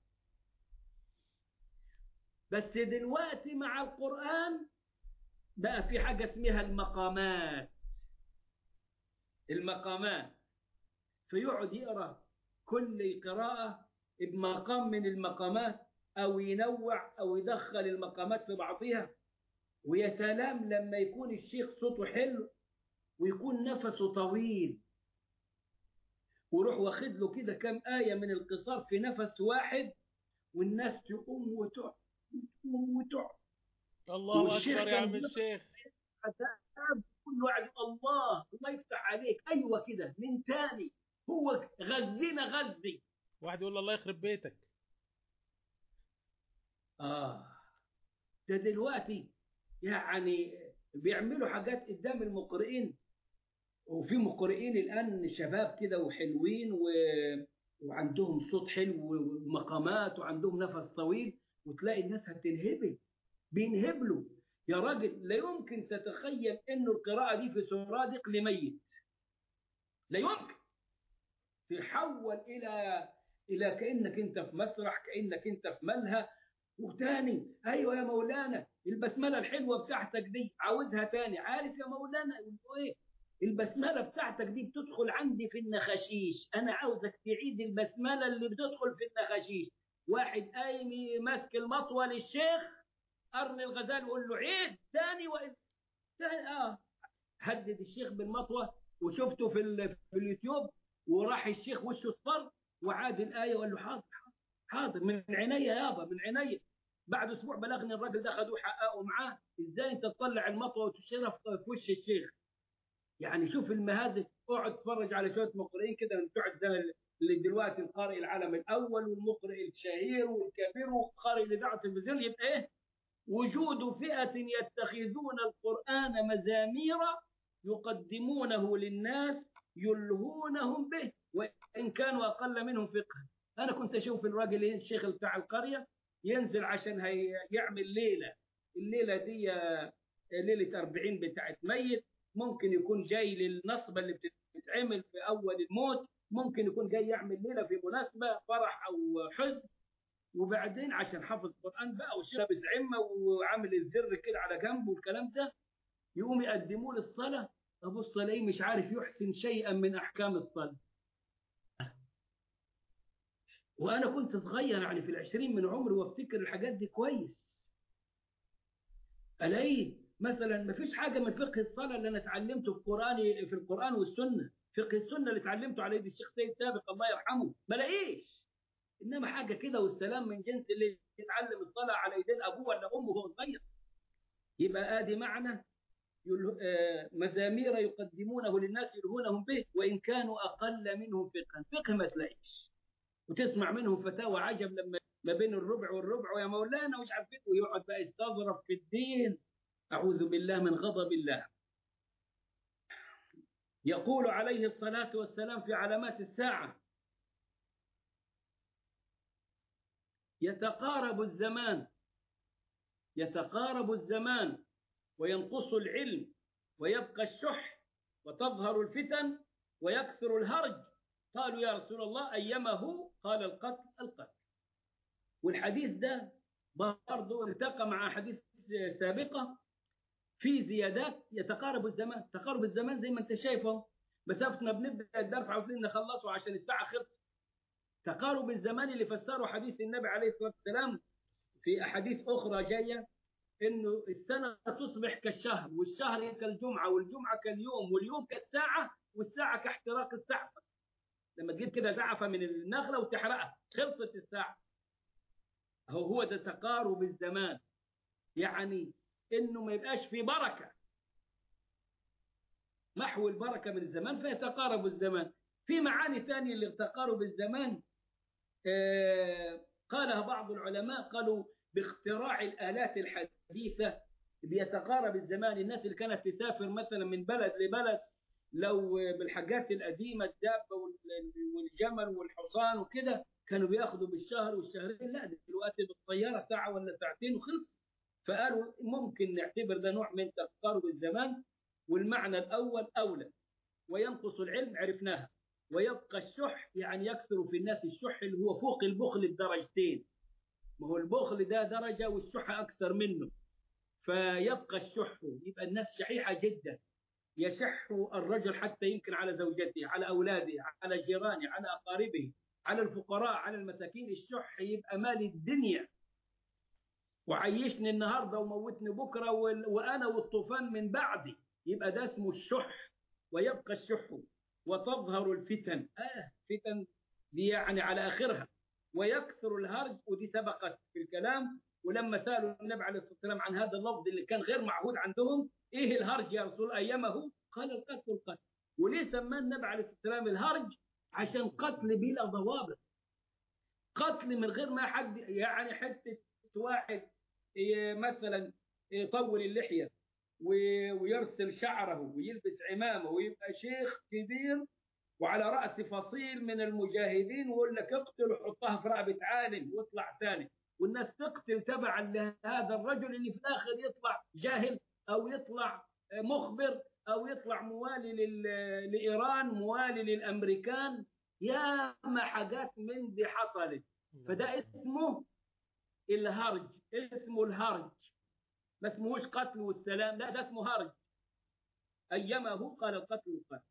بس دلوقتي مع القرآن بقى في حاجة اسمها المقامات المقامات فيقعد يقرأ كل قراءة بمقام من المقامات أو ينوع أو يدخل المقامات في بعضها ويا سلام لما يكون الشيخ صوته حلو ويكون نفسه طويل وروح واخد له كده كام آية من القصار في نفس واحد والناس تقوم وتقع تقوم وتقع الله أكبر يا عم الشيخ كل واحد الله الله يفتح عليك أيوة كده من تاني هو غزينا غزي واحد يقول الله يخرب بيتك آه ده دلوقتي يعني بيعملوا حاجات قدام المقرئين وفي مقرئين الآن شباب كده وحلوين و... وعندهم صوت حلو ومقامات وعندهم نفس طويل وتلاقي الناس هتنهبل بينهبلوا يا راجل لا يمكن تتخيل انه القراءة دي في سرادق لميت لا يمكن تحول الى الى كانك انت في مسرح كانك انت في ملهى وتاني ايوه يا مولانا البسمله الحلوه بتاعتك دي عاوزها تاني عارف يا مولانا ايه البسمله بتاعتك دي بتدخل عندي في النخاشيش انا عاوزك تعيد البسمله اللي بتدخل في النخاشيش واحد قايم ماسك المطوه للشيخ قرن الغزال يقول له عيد تاني وإذ تاني اه هدد الشيخ بالمطوه وشفته في, ال... في اليوتيوب وراح الشيخ وشه اصفر وعاد الايه وقال له حاضر حاضر من عينيا يابا من عينيا بعد اسبوع بلغني الراجل ده خدوه حققوا معاه ازاي انت تطلع المطوه وتشرف في وش الشيخ يعني شوف المهازل اقعد اتفرج على شويه مقرئين كده من بتوع الزمن اللي دلوقتي القارئ العالم الاول والمقرئ الشهير والكبير والقارئ اللي دعوا التلفزيون يبقى ايه؟ وجود فئه يتخذون القران مزامير يقدمونه للناس يلهونهم به وإن كانوا أقل منهم فقها أنا كنت أشوف الراجل الشيخ بتاع القرية ينزل عشان يعمل ليلة الليلة دي ليلة 40 بتاعت ميت ممكن يكون جاي للنصبة اللي بتتعمل في أول الموت ممكن يكون جاي يعمل ليلة في مناسبة فرح أو حزن وبعدين عشان حافظ قرآن بقى وشرب عمة وعامل الزر كده على جنبه والكلام ده يقوم يقدموه للصلاة أبص ألاقيه مش عارف يحسن شيئا من أحكام الصلاة وأنا كنت صغير يعني في العشرين من عمري وافتكر الحاجات دي كويس ألاقيه مثلا ما فيش حاجة من فقه الصلاة اللي أنا اتعلمته في القرآن في القرآن والسنة فقه السنة اللي اتعلمته على يد الشيخ سيد سابق الله يرحمه ما لاقيش إنما حاجة كده والسلام من جنس اللي يتعلم الصلاة على يدين أبوه ولا أمه وهو صغير يبقى آدي معنى مزامير يقدمونه للناس يلهونهم به وإن كانوا أقل منهم فقها فقه ما تلاقيش وتسمع منهم فتاوى عجب لما ما بين الربع والربع ويا مولانا ومش عارف ويقعد بقى يستظرف في الدين أعوذ بالله من غضب الله يقول عليه الصلاة والسلام في علامات الساعة يتقارب الزمان يتقارب الزمان وينقص العلم ويبقى الشح وتظهر الفتن ويكثر الهرج قالوا يا رسول الله أيمه قال القتل القتل والحديث ده برضه ارتقى مع حديث سابقة في زيادات يتقارب الزمان تقارب الزمان زي ما انت شايفه مسافتنا بنبدا الدرس عاوزين نخلصه عشان الساعه خلصت تقارب الزمان اللي فسره حديث النبي عليه الصلاه والسلام في احاديث اخرى جايه انه السنه تصبح كالشهر والشهر كالجمعه والجمعه كاليوم واليوم كالساعه والساعه كاحتراق السعفه لما تجيب كده زعفه من النخله وتحرقها خلصت الساعه هو هو ده تقارب الزمان يعني انه ما يبقاش في بركه محو البركه من الزمان فيتقارب الزمان في معاني ثانيه لتقارب الزمان آه قالها بعض العلماء قالوا باختراع الالات الحديثه بيتقارب الزمان الناس اللي كانت تسافر مثلا من بلد لبلد لو بالحاجات القديمه الدابه والجمل والحصان وكده كانوا بياخدوا بالشهر والشهرين لا دلوقتي بالطياره ساعه ولا ساعتين وخلص فقالوا ممكن نعتبر ده نوع من تقارب الزمان والمعنى الأول أولى وينقص العلم عرفناها ويبقى الشح يعني يكثر في الناس الشح اللي هو فوق البخل بدرجتين ما هو البخل ده درجة والشح أكثر منه فيبقى الشح يبقى الناس شحيحة جدا يشح الرجل حتى يمكن على زوجته على أولاده على جيرانه على أقاربه على الفقراء على المساكين الشح يبقى مال الدنيا وعيشني النهارده وموتني بكره وانا والطوفان من بعدي يبقى ده اسمه الشح ويبقى الشح وتظهر الفتن اه فتن دي يعني على اخرها ويكثر الهرج ودي سبقت في الكلام ولما سالوا النبي عليه الصلاه والسلام عن هذا اللفظ اللي كان غير معهود عندهم ايه الهرج يا رسول ايامه قال القتل القتل وليه سماه النبي عليه الصلاه والسلام الهرج عشان قتل بلا ضوابط قتل من غير ما حد يعني حته واحد مثلا يطول اللحية ويرسل شعره ويلبس عمامه ويبقى شيخ كبير وعلى رأس فصيل من المجاهدين ويقول لك اقتل وحطها في رقبة عالم واطلع ثاني والناس تقتل تبعا لهذا الرجل اللي في الآخر يطلع جاهل أو يطلع مخبر أو يطلع موالي لإيران موالي للأمريكان ياما حاجات من دي حصلت فده اسمه الهرج اسمه الهرج ما اسمهوش قتل والسلام لا ده اسمه هرج أيمه قال القتل القتل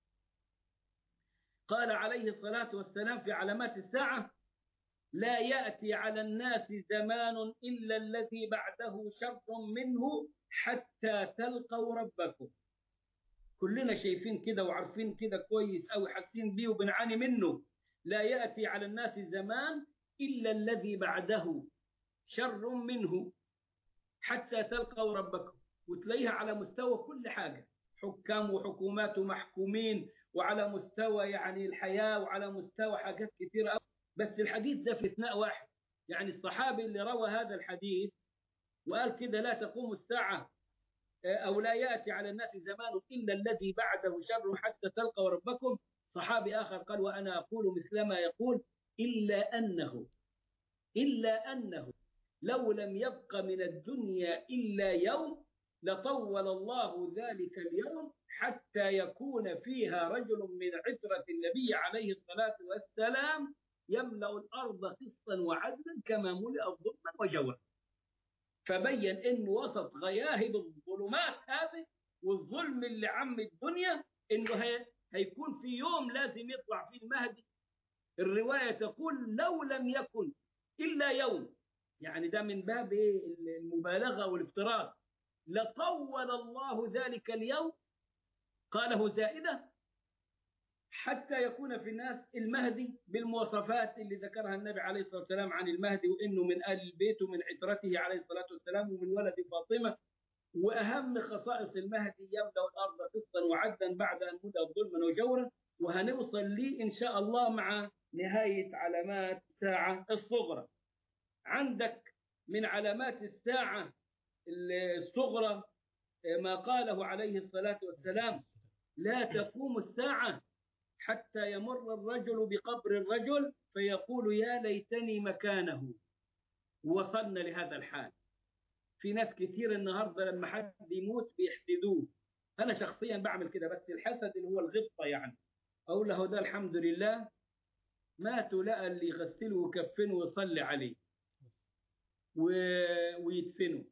قال عليه الصلاة والسلام في علامات الساعة لا يأتي على الناس زمان إلا الذي بعده شر منه حتى تلقوا ربكم كلنا شايفين كده وعارفين كده كويس أو حاسين بيه وبنعاني منه لا يأتي على الناس زمان إلا الذي بعده شر منه حتى تلقوا ربكم وتلاقيها على مستوى كل حاجة حكام وحكومات ومحكومين وعلى مستوى يعني الحياة وعلى مستوى حاجات كثيرة بس الحديث ده في اثناء واحد يعني الصحابي اللي روى هذا الحديث وقال كده لا تقوم الساعة أو لا يأتي على الناس زمان إلا الذي بعده شر حتى تلقوا ربكم صحابي آخر قال وأنا أقول مثل ما يقول إلا أنه إلا أنه لو لم يبق من الدنيا إلا يوم لطول الله ذلك اليوم حتى يكون فيها رجل من عترة النبي عليه الصلاة والسلام يملأ الأرض قسطا وعدلا كما ملئت ظلما وجورا فبين إن وسط غياهب الظلمات هذه والظلم اللي عم الدنيا إنه هي هيكون في يوم لازم يطلع فيه المهدي الرواية تقول لو لم يكن إلا يوم يعني ده من باب إيه المبالغة والافتراض لطول الله ذلك اليوم قاله زائدة حتى يكون في الناس المهدي بالمواصفات اللي ذكرها النبي عليه الصلاة والسلام عن المهدي وإنه من أهل البيت ومن عترته عليه الصلاة والسلام ومن ولد فاطمة وأهم خصائص المهدي يملأ الأرض قسطا وعدلا بعد أن ملأ ظلما وجورا وهنوصل لي إن شاء الله مع نهاية علامات الساعة الصغرى عندك من علامات الساعة الصغرى ما قاله عليه الصلاة والسلام لا تقوم الساعة حتى يمر الرجل بقبر الرجل فيقول يا ليتني مكانه وصلنا لهذا الحال في ناس كتير النهاردة لما حد يموت بيحسدوه أنا شخصيا بعمل كده بس الحسد اللي هو الغبطة يعني أقول له ده الحمد لله ماتوا لقى اللي يغسله ويكفنه ويصلي عليه و... ويدفنه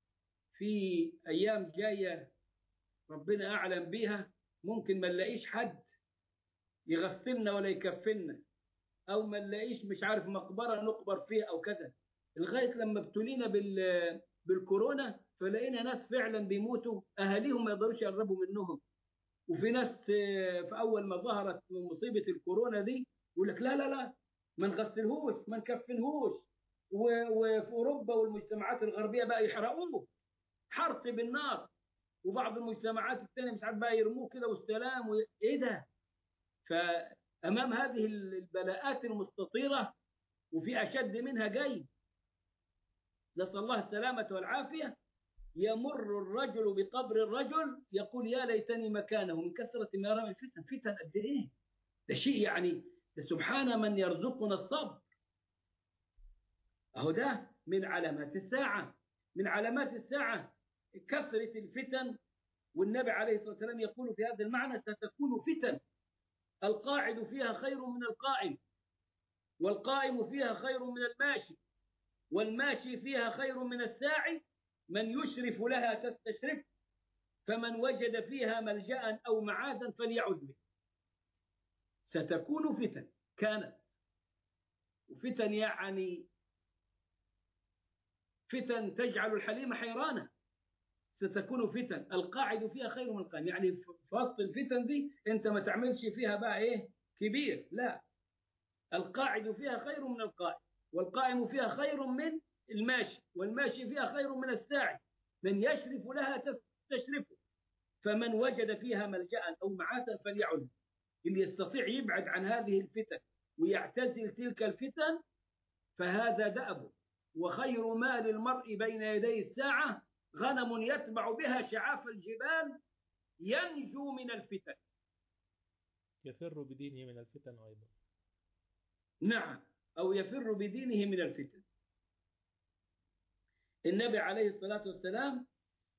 في أيام جاية ربنا أعلم بيها ممكن ما نلاقيش حد يغسلنا ولا يكفلنا أو ما نلاقيش مش عارف مقبرة نقبر فيها أو كذا لغاية لما ابتلينا بال... بالكورونا فلقينا ناس فعلا بيموتوا أهاليهم ما يقدروش يقربوا منهم وفي ناس في أول ما ظهرت مصيبة الكورونا دي يقول لك لا لا لا ما نغسلهوش ما نكفنهوش وفي أوروبا والمجتمعات الغربية بقى يحرقوه حرق بالنار وبعض المجتمعات الثانية مش عارف بقى يرموه كده والسلام و... ايه ده فأمام هذه البلاءات المستطيرة وفي أشد منها جاي نسأل الله السلامة والعافية يمر الرجل بقبر الرجل يقول يا ليتني مكانه من كثرة ما يرى الفتن فتن قد ايه ده شيء يعني ده سبحان من يرزقنا الصبر أهو ده من علامات الساعة من علامات الساعة كثرة الفتن والنبي عليه الصلاة والسلام يقول في هذا المعنى ستكون فتن القاعد فيها خير من القائم والقائم فيها خير من الماشي والماشي فيها خير من الساعي من يشرف لها تستشرف فمن وجد فيها ملجأ أو معاذا فليعد به ستكون فتن كانت وفتن يعني فتن تجعل الحليم حيرانة ستكون فتن القاعد فيها خير من القائم يعني في وسط الفتن دي انت ما تعملش فيها بقى ايه كبير لا القاعد فيها خير من القائم والقائم فيها خير من الماشي والماشي فيها خير من الساعي من يشرف لها تستشرفه فمن وجد فيها ملجأ أو معاتا فليعد اللي يستطيع يبعد عن هذه الفتن ويعتزل تلك الفتن فهذا دأبه وخير ما للمرء بين يدي الساعة غنم يتبع بها شعاف الجبال ينجو من الفتن يفر بدينه من الفتن أيضا نعم أو يفر بدينه من الفتن النبي عليه الصلاة والسلام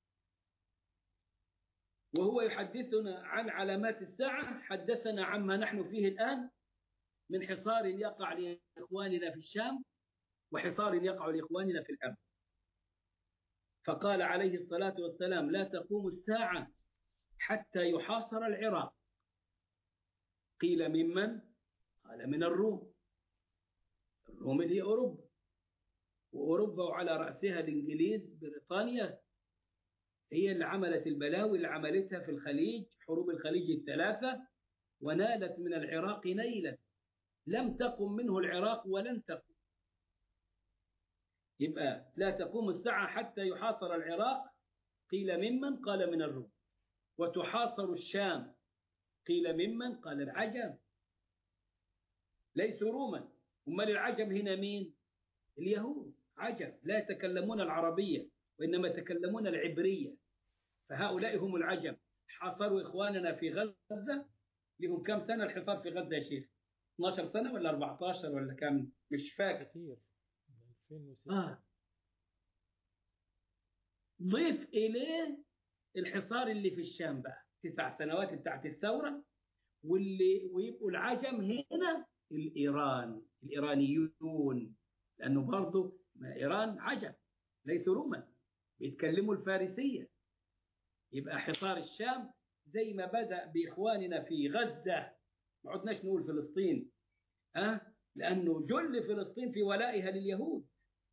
وهو يحدثنا عن علامات الساعة حدثنا عما نحن فيه الآن من حصار يقع لإخواننا في الشام وحصار يقع لإخواننا في الأرض فقال عليه الصلاة والسلام لا تقوم الساعة حتى يحاصر العراق قيل ممن؟ قال من الروم الروم اللي هي أوروبا وأوروبا وعلى رأسها الإنجليز بريطانيا هي اللي عملت البلاوي اللي عملتها في الخليج حروب الخليج الثلاثة ونالت من العراق نيلا لم تقم منه العراق ولن تقم يبقى لا تقوم الساعة حتى يحاصر العراق قيل ممن قال من الروم وتحاصر الشام قيل ممن قال العجم ليسوا روما أمال العجم هنا مين اليهود عجم لا يتكلمون العربية وإنما يتكلمون العبرية فهؤلاء هم العجم حاصروا إخواننا في غزة لهم كم سنة الحصار في غزة يا شيخ 12 سنة ولا 14 ولا كم مش فاكر كثير من 2006 آه. ضيف إليه الحصار اللي في الشام بقى تسع سنوات بتاعت الثورة واللي ويبقوا العجم هنا الإيران الإيرانيون لأنه برضه ما إيران عجم ليسوا روما بيتكلموا الفارسية يبقى حصار الشام زي ما بدأ بإخواننا في غزة ما عدناش نقول فلسطين أه؟ لأنه جل فلسطين في ولائها لليهود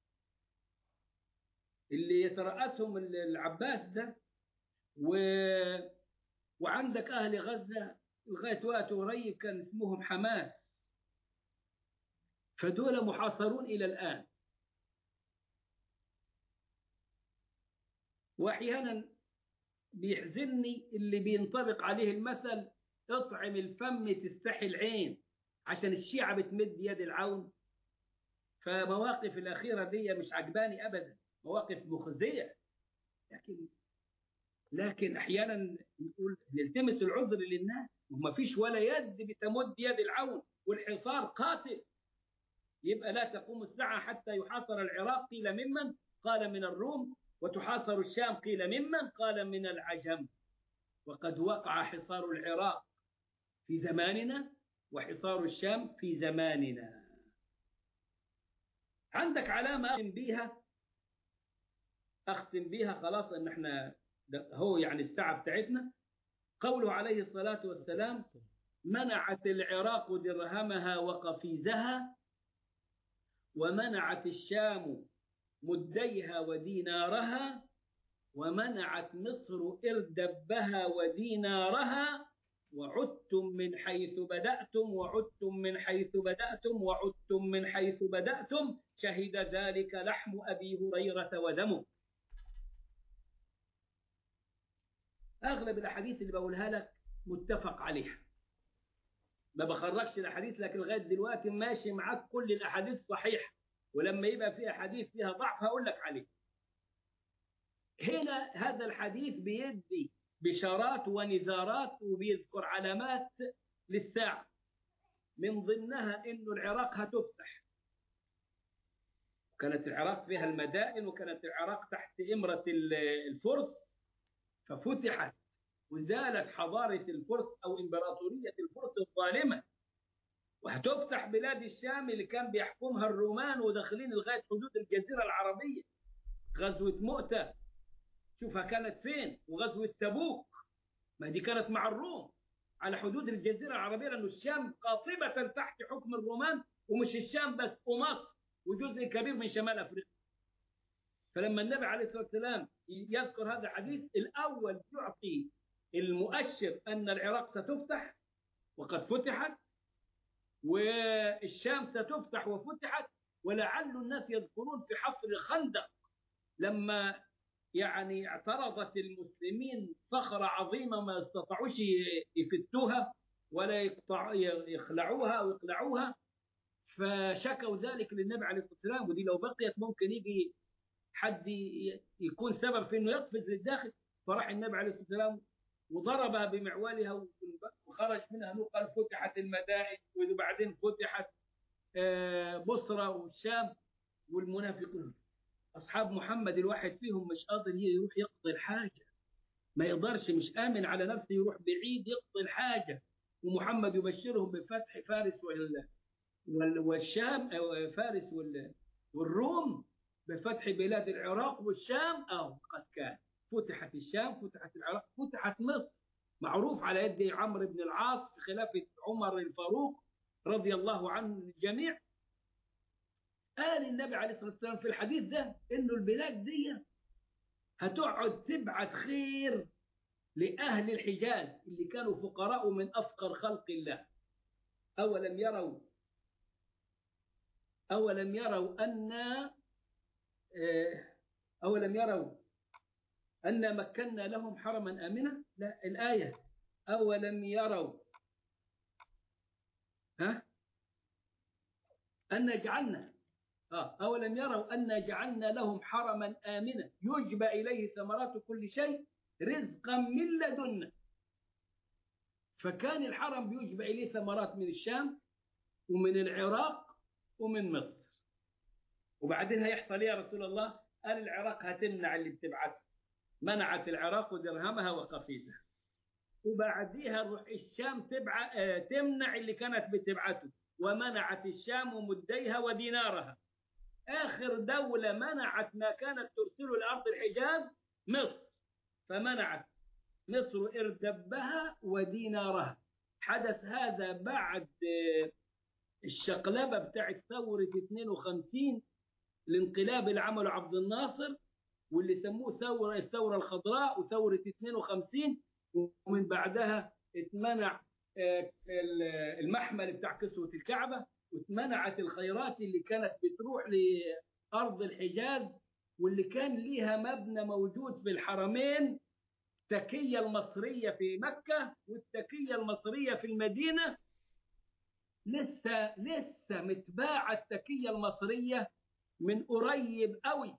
اللي يترأسهم العباس ده و... وعندك أهل غزة لغاية وقت قريب كان اسمهم حماس فدول محاصرون إلى الآن وأحيانا بيحزنني اللي بينطبق عليه المثل اطعم الفم تستحي العين عشان الشيعة بتمد يد العون فمواقف الأخيرة دي مش عجباني أبدا مواقف مخزية لكن لكن أحيانا نقول نلتمس العذر للناس وما فيش ولا يد بتمد يد العون والحصار قاتل يبقى لا تقوم الساعة حتى يحاصر العراق قيل ممن قال من الروم وتحاصر الشام قيل ممن قال من العجم وقد وقع حصار العراق في زماننا وحصار الشام في زماننا عندك علامة أختم بيها أختم بيها خلاص أن احنا هو يعني الساعة بتاعتنا قوله عليه الصلاة والسلام منعت العراق درهمها وقفيزها ومنعت الشام مديها ودينارها ومنعت مصر إردبها ودينارها وعدتم من حيث بدأتم وعدتم من حيث بدأتم وعدتم من حيث بدأتم شهد ذلك لحم أبي هريرة ودمه أغلب الأحاديث اللي بقولها لك متفق عليها ما بخرجش الأحاديث لكن لغاية دلوقتي ماشي معاك كل الأحاديث صحيحة ولما يبقى في أحاديث فيها ضعف هقول لك عليه هنا هذا الحديث بيدي بشارات ونذارات وبيذكر علامات للساعة من ضمنها انه العراق هتفتح كانت العراق فيها المدائن وكانت العراق تحت إمرة الفرس ففتحت وزالت حضارة الفرس أو إمبراطورية الفرس الظالمة وهتفتح بلاد الشام اللي كان بيحكمها الرومان وداخلين لغاية حدود الجزيرة العربية غزوة مؤتة شوفها كانت فين وغزوة تبوك ما دي كانت مع الروم على حدود الجزيرة العربية لأنه الشام قاطبة تحت حكم الرومان ومش الشام بس ومصر وجزء كبير من شمال أفريقيا فلما النبي عليه الصلاة والسلام يذكر هذا الحديث الأول يعطي المؤشر أن العراق ستفتح وقد فتحت والشام ستفتح وفتحت ولعل الناس يذكرون في حفر الخندق لما يعني اعترضت المسلمين صخرة عظيمة ما استطاعوش يفتوها ولا يقطع يخلعوها أو يقلعوها فشكوا ذلك للنبي عليه الصلاة والسلام ودي لو بقيت ممكن يجي حد يكون سبب في انه يقفز للداخل فراح النبي عليه الصلاه والسلام وضربها بمعولها وخرج منها نقل فتحت المدائن وبعدين فتحت بصرة والشام والمنافقون أصحاب محمد الواحد فيهم مش قادر يروح يقضي الحاجة ما يقدرش مش آمن على نفسه يروح بعيد يقضي الحاجة ومحمد يبشرهم بفتح فارس والشام فارس والروم بفتح بلاد العراق والشام أو قد كان فتحت الشام فتحت العراق فتحت مصر معروف على يد عمرو بن العاص في خلافة عمر الفاروق رضي الله عنه الجميع قال النبي عليه الصلاة والسلام في الحديث ده إنه البلاد دي هتقعد تبعت خير لأهل الحجاز اللي كانوا فقراء من أفقر خلق الله أولم يروا أولم يروا أن أولم يروا أن مكنا لهم حرما آمنا لا الآية أولم يروا ها أن جعلنا آه أولم يروا أن جعلنا لهم حرما آمنا يجبى إليه ثمرات كل شيء رزقا من لدنا فكان الحرم بيجمع إليه ثمرات من الشام ومن العراق ومن مصر وبعدين هيحصل إيه يا رسول الله قال العراق هتمنع اللي بتبعته منعت العراق درهمها وقفيزها وبعديها نروح الشام تبع آه، تمنع اللي كانت بتبعته ومنعت الشام مديها ودينارها آخر دولة منعت ما كانت ترسله لأرض الحجاز مصر فمنعت مصر إردبها ودينارها حدث هذا بعد آه، الشقلبة بتاعت ثورة 52 الانقلاب اللي عمله عبد الناصر واللي سموه ثورة الثورة الخضراء وثورة 52 ومن بعدها اتمنع آه، ال- المحمل بتاع كسوة الكعبة واتمنعت الخيرات اللي كانت بتروح لأرض الحجاز واللي كان ليها مبنى موجود في الحرمين التكية المصرية في مكة والتكية المصرية في المدينة لسه لسه متباعة التكية المصرية من قريب قوي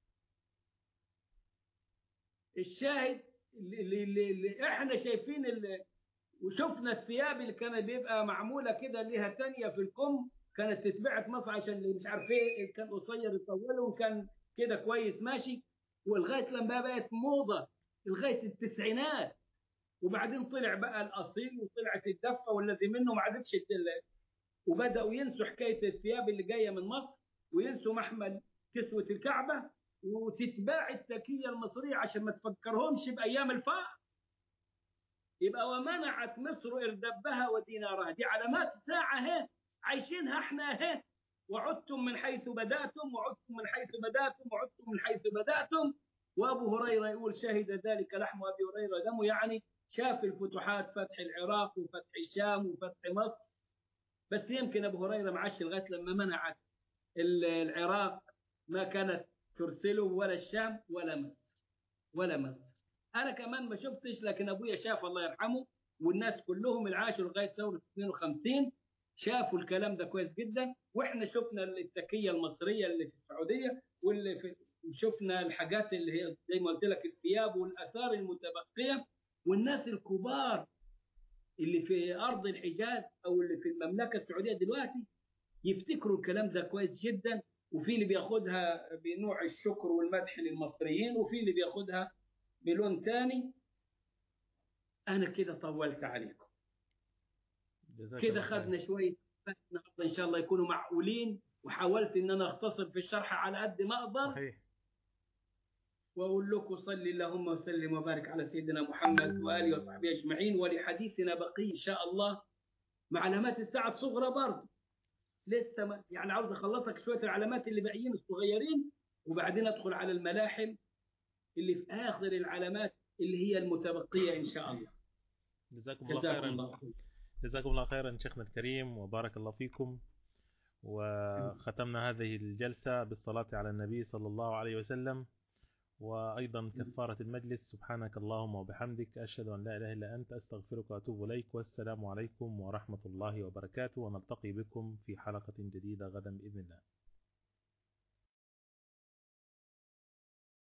الشاهد اللي, اللي, اللي احنا شايفين اللي وشفنا الثياب اللي كانت بيبقى معموله كده ليها تانية في الكم كانت تتبعت مصر عشان اللي مش عارف ايه كان قصير يطوله وكان كده كويس ماشي ولغايه لما بقت موضه لغايه التسعينات وبعدين طلع بقى الاصيل وطلعت الدفه والذي منه ما عادتش ال- وبداوا ينسوا حكايه الثياب اللي جايه من مصر وينسوا محمل كسوه الكعبه وتتباع التكيه المصريه عشان ما تفكرهمش بايام الفقر يبقى ومنعت مصر اردبها ودينارها دي علامات ساعه اهي عايشينها احنا اهي وعدتم من حيث بداتم وعدتم من حيث بداتم وعدتم من حيث بداتم وابو هريره يقول شهد ذلك لحم ابي هريره دمه يعني شاف الفتوحات فتح العراق وفتح الشام وفتح مصر بس يمكن ابو هريره ما عاش لغايه لما منعت ال- العراق ما كانت ترسله ولا الشام ولا مصر ولا مصر انا كمان ما شفتش لكن ابويا شاف الله يرحمه والناس كلهم اللي عاشوا لغايه ثوره 52 شافوا الكلام ده كويس جدا واحنا شفنا التكيه المصريه اللي في السعوديه واللي في شفنا الحاجات اللي هي زي ما قلت لك الثياب والاثار المتبقيه والناس الكبار اللي في ارض الحجاز او اللي في المملكه السعوديه دلوقتي يفتكروا الكلام ده كويس جدا وفي اللي بياخدها بنوع الشكر والمدح للمصريين وفي اللي بياخدها بلون تاني انا كده طولت عليكم جزاك كده الله خير. خدنا شويه النهارده ان شاء الله يكونوا معقولين وحاولت ان انا اختصر في الشرح على قد ما اقدر صحيح واقول لكم صل اللهم وسلم وبارك على سيدنا محمد واله وصحبه اجمعين ولحديثنا بقي ان شاء الله مع علامات الساعه الصغرى برضه لسه ما يعني عاوز اخلصك شويه العلامات اللي باقيين الصغيرين وبعدين ادخل على الملاحم اللي في اخر العلامات اللي هي المتبقيه ان شاء الله جزاكم الله جزاكم خيرا الله خير جزاكم الله خيرا شيخنا الكريم وبارك الله فيكم وختمنا هذه الجلسة بالصلاة على النبي صلى الله عليه وسلم وأيضا كفارة المجلس سبحانك اللهم وبحمدك أشهد أن لا إله إلا أنت أستغفرك وأتوب إليك والسلام عليكم ورحمة الله وبركاته ونلتقي بكم في حلقة جديدة غدا بإذن الله